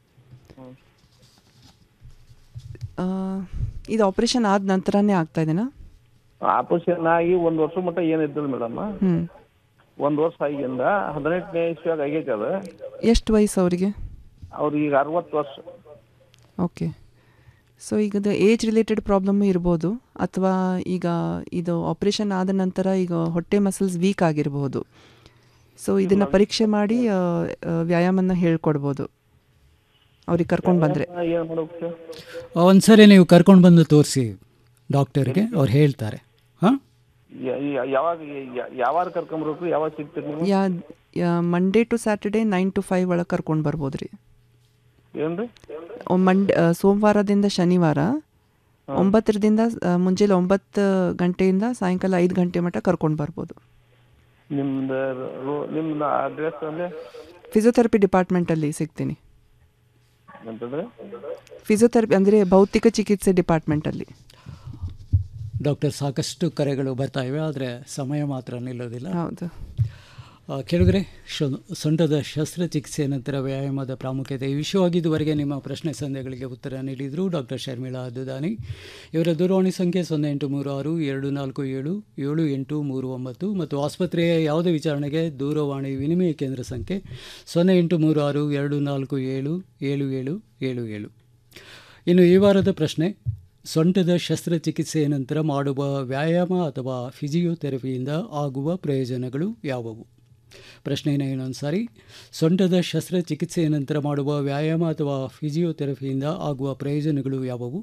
ಆ, ಇದು ಆಪರೇಷನ್ ಆದ ನಂತರನೇ ಆಗ್ತಾ ಇದೆನಾ ಆಪರೇಷನ್ ಆಗಿ ಒಂದ್ ವರ್ಷ ಮಟ್ಟ ಏನಿದ್ದಿಲ್ಲ ಮೇಡಮ್ ಹ್ಞೂ ಒಂದ್ ವರ್ಷ ಆಗಿಂದ ಹದಿನೆಂಟನೇ ಇಸ್ವಿಯಾಗ ಆಗೈತೆ ಅದು ಎಷ್ಟು ವಯಸ್ಸು ಅವರಿಗೆ ಅವ್ರಿಗೆ ಈಗ ಅರವತ್ತು ವರ್ಷ ಓಕೆ ಸೊ ಈಗ ಏಜ್ ರಿಲೇಟೆಡ್ ಪ್ರಾಬ್ಲಮ್ ಇರ್ಬೋದು ಅಥವಾ ಈಗ ಇದು ಆಪರೇಷನ್ ಆದ ನಂತರ ಈಗ ಹೊಟ್ಟೆ ಮಸಲ್ಸ್ ವೀಕ್ ಆಗಿರ್ಬೋದು ಸೊ ಇದನ್ನು ಪರೀಕ್ಷೆ ಮಾಡಿ ಆ, ಆ, ವ್ಯಾಯಾಮನ ಹೇಳ್ಕೊಡ್ಬೋದು ಅವ್ರಿಗೆ ಕರ್ಕೊಂಡು ಬಂದರೆ ಏನ್ ಮಾಡ್ಬೇಕು ಸರ್ ಒಂದ್ಸರಿ ನೀವು ಕರ್ಕೊಂಡು ಬಂದು ತೋರಿಸಿ ಡಾಕ್ಟರ್ಗೆ ಅವ್ರು ಹೇಳ್ತಾರೆ ಹಾಂ ಯ- ಯ- ಯಾವಾಗ ಯ- ಯಾವಾಗ ಕರ್ಕೊಂಬರ್ಬೇಕು ಯಾವಾಗ ಸಿಗ್ತೀರಿ ನೀವು ಯಾ Monday to Saturday nine to five ಒಳಗೆ ಕರ್ಕೊಂಡು ಬರ್ಬೋದು ರೀ ಏನ್ರಿ ಮಂಡ್ ಸೋಮವಾರದಿಂದ ಶನಿವಾರ ಒಂಬತ್ತರಿಂದ ಆ, ಮುಂಜಾನೆ ಒಂಬತ್ತು ಗಂಟೆಯಿಂದ ಸಾಯಂಕಾಲ ಐದು ಗಂಟೆ ಮಟ್ಟ ಕರ್ಕೊಂಡು ಬರ್ಬೋದು ನಿಮ್ದು ರೋ- ನಿಮ್ದು ಅಡ್ರೆಸ್ ಅಂದ್ರೆ ಫಿಸಿಯೋಥೆರಪಿ ಡಿಪಾರ್ಟ್ಮೆಂಟಲ್ಲಿ ಸಿಗ್ತೀನಿ ಅಂತಂದ್ರೆ ಫಿಸಿಯೋಥೆರಪಿ ಅಂದರೆ ಭೌತಿಕ ಚಿಕಿತ್ಸೆ ಡಿಪಾರ್ಟ್ಮೆಂಟಲ್ಲಿ ಡಾಕ್ಟರ್ ಸಾಕಷ್ಟು ಕರೆಗಳು ಬರ್ತಾ ಇವೆ ಆದರೆ ಸಮಯ ಮಾತ್ರ ನಿಲ್ಲೋದಿಲ್ಲ ಹೌದು ಆ, ಕೇಳಿದ್ರೆ ಶೊ- ಸೊಂಟದ ಶಸ್ತ್ರಚಿಕಿತ್ಸೆ ನಂತರ ವ್ಯಾಯಾಮದ ಪ್ರಾಮುಖ್ಯತೆ ಈ ವಿಷಯವಾಗಿ ಇದುವರೆಗೆ ನಿಮ್ಮ ಪ್ರಶ್ನೆ ಸಂದೇಹಗಳಿಗೆ ಉತ್ತರ ನೀಡಿದರು ಡಾಕ್ಟರ್ ಶರ್ಮಿಳಾ ದುದಾನಿ ಇವರ ದೂರವಾಣಿ ಸಂಖ್ಯೆ ಸೊನ್ನೆ ಎಂಟು ಮೂರು ಆರು ಎರಡು ನಾಲ್ಕು ಏಳು ಏಳು ಎಂಟು ಮೂರು ಒಂಬತ್ತು ಮತ್ತು ಆಸ್ಪತ್ರೆಯ ಯಾವುದೇ ವಿಚಾರಣೆಗೆ ದೂರವಾಣಿ ವಿನಿಮಯ ಕೇಂದ್ರ ಸಂಖ್ಯೆ ಸೊನ್ನೆ ಎಂಟು ಮೂರು ಆರು ಎರಡು ನಾಲ್ಕು ಏಳು ಏಳು ಏಳು ಏಳು ಏಳು ಇನ್ನು ಈ ವಾರದ ಪ್ರಶ್ನೆ ಸೊಂಟದ ಶಸ್ತ್ರಚಿಕಿತ್ಸೆಯ ನಂತರ ಮಾಡುವ ವ್ಯಾಯಾಮ ಅಥವಾ ಫಿಸಿಯೋಥೆರಪಿಯಿಂದ ಆಗುವ ಪ್ರಯೋಜನಗಳು ಯಾವುವು ಪ್ರಶ್ನೆಯನ್ನು ಇನ್ನೊಂದು ಸಾರಿ ಸೊಂಟದ ಶಸ್ತ್ರಚಿಕಿತ್ಸೆಯ ನಂತರ ಮಾಡುವ ವ್ಯಾಯಾಮ ಅಥವಾ ಫಿಸಿಯೋಥೆರಪಿಯಿಂದ ಆಗುವ ಪ್ರಯೋಜನಗಳು ಯಾವುವು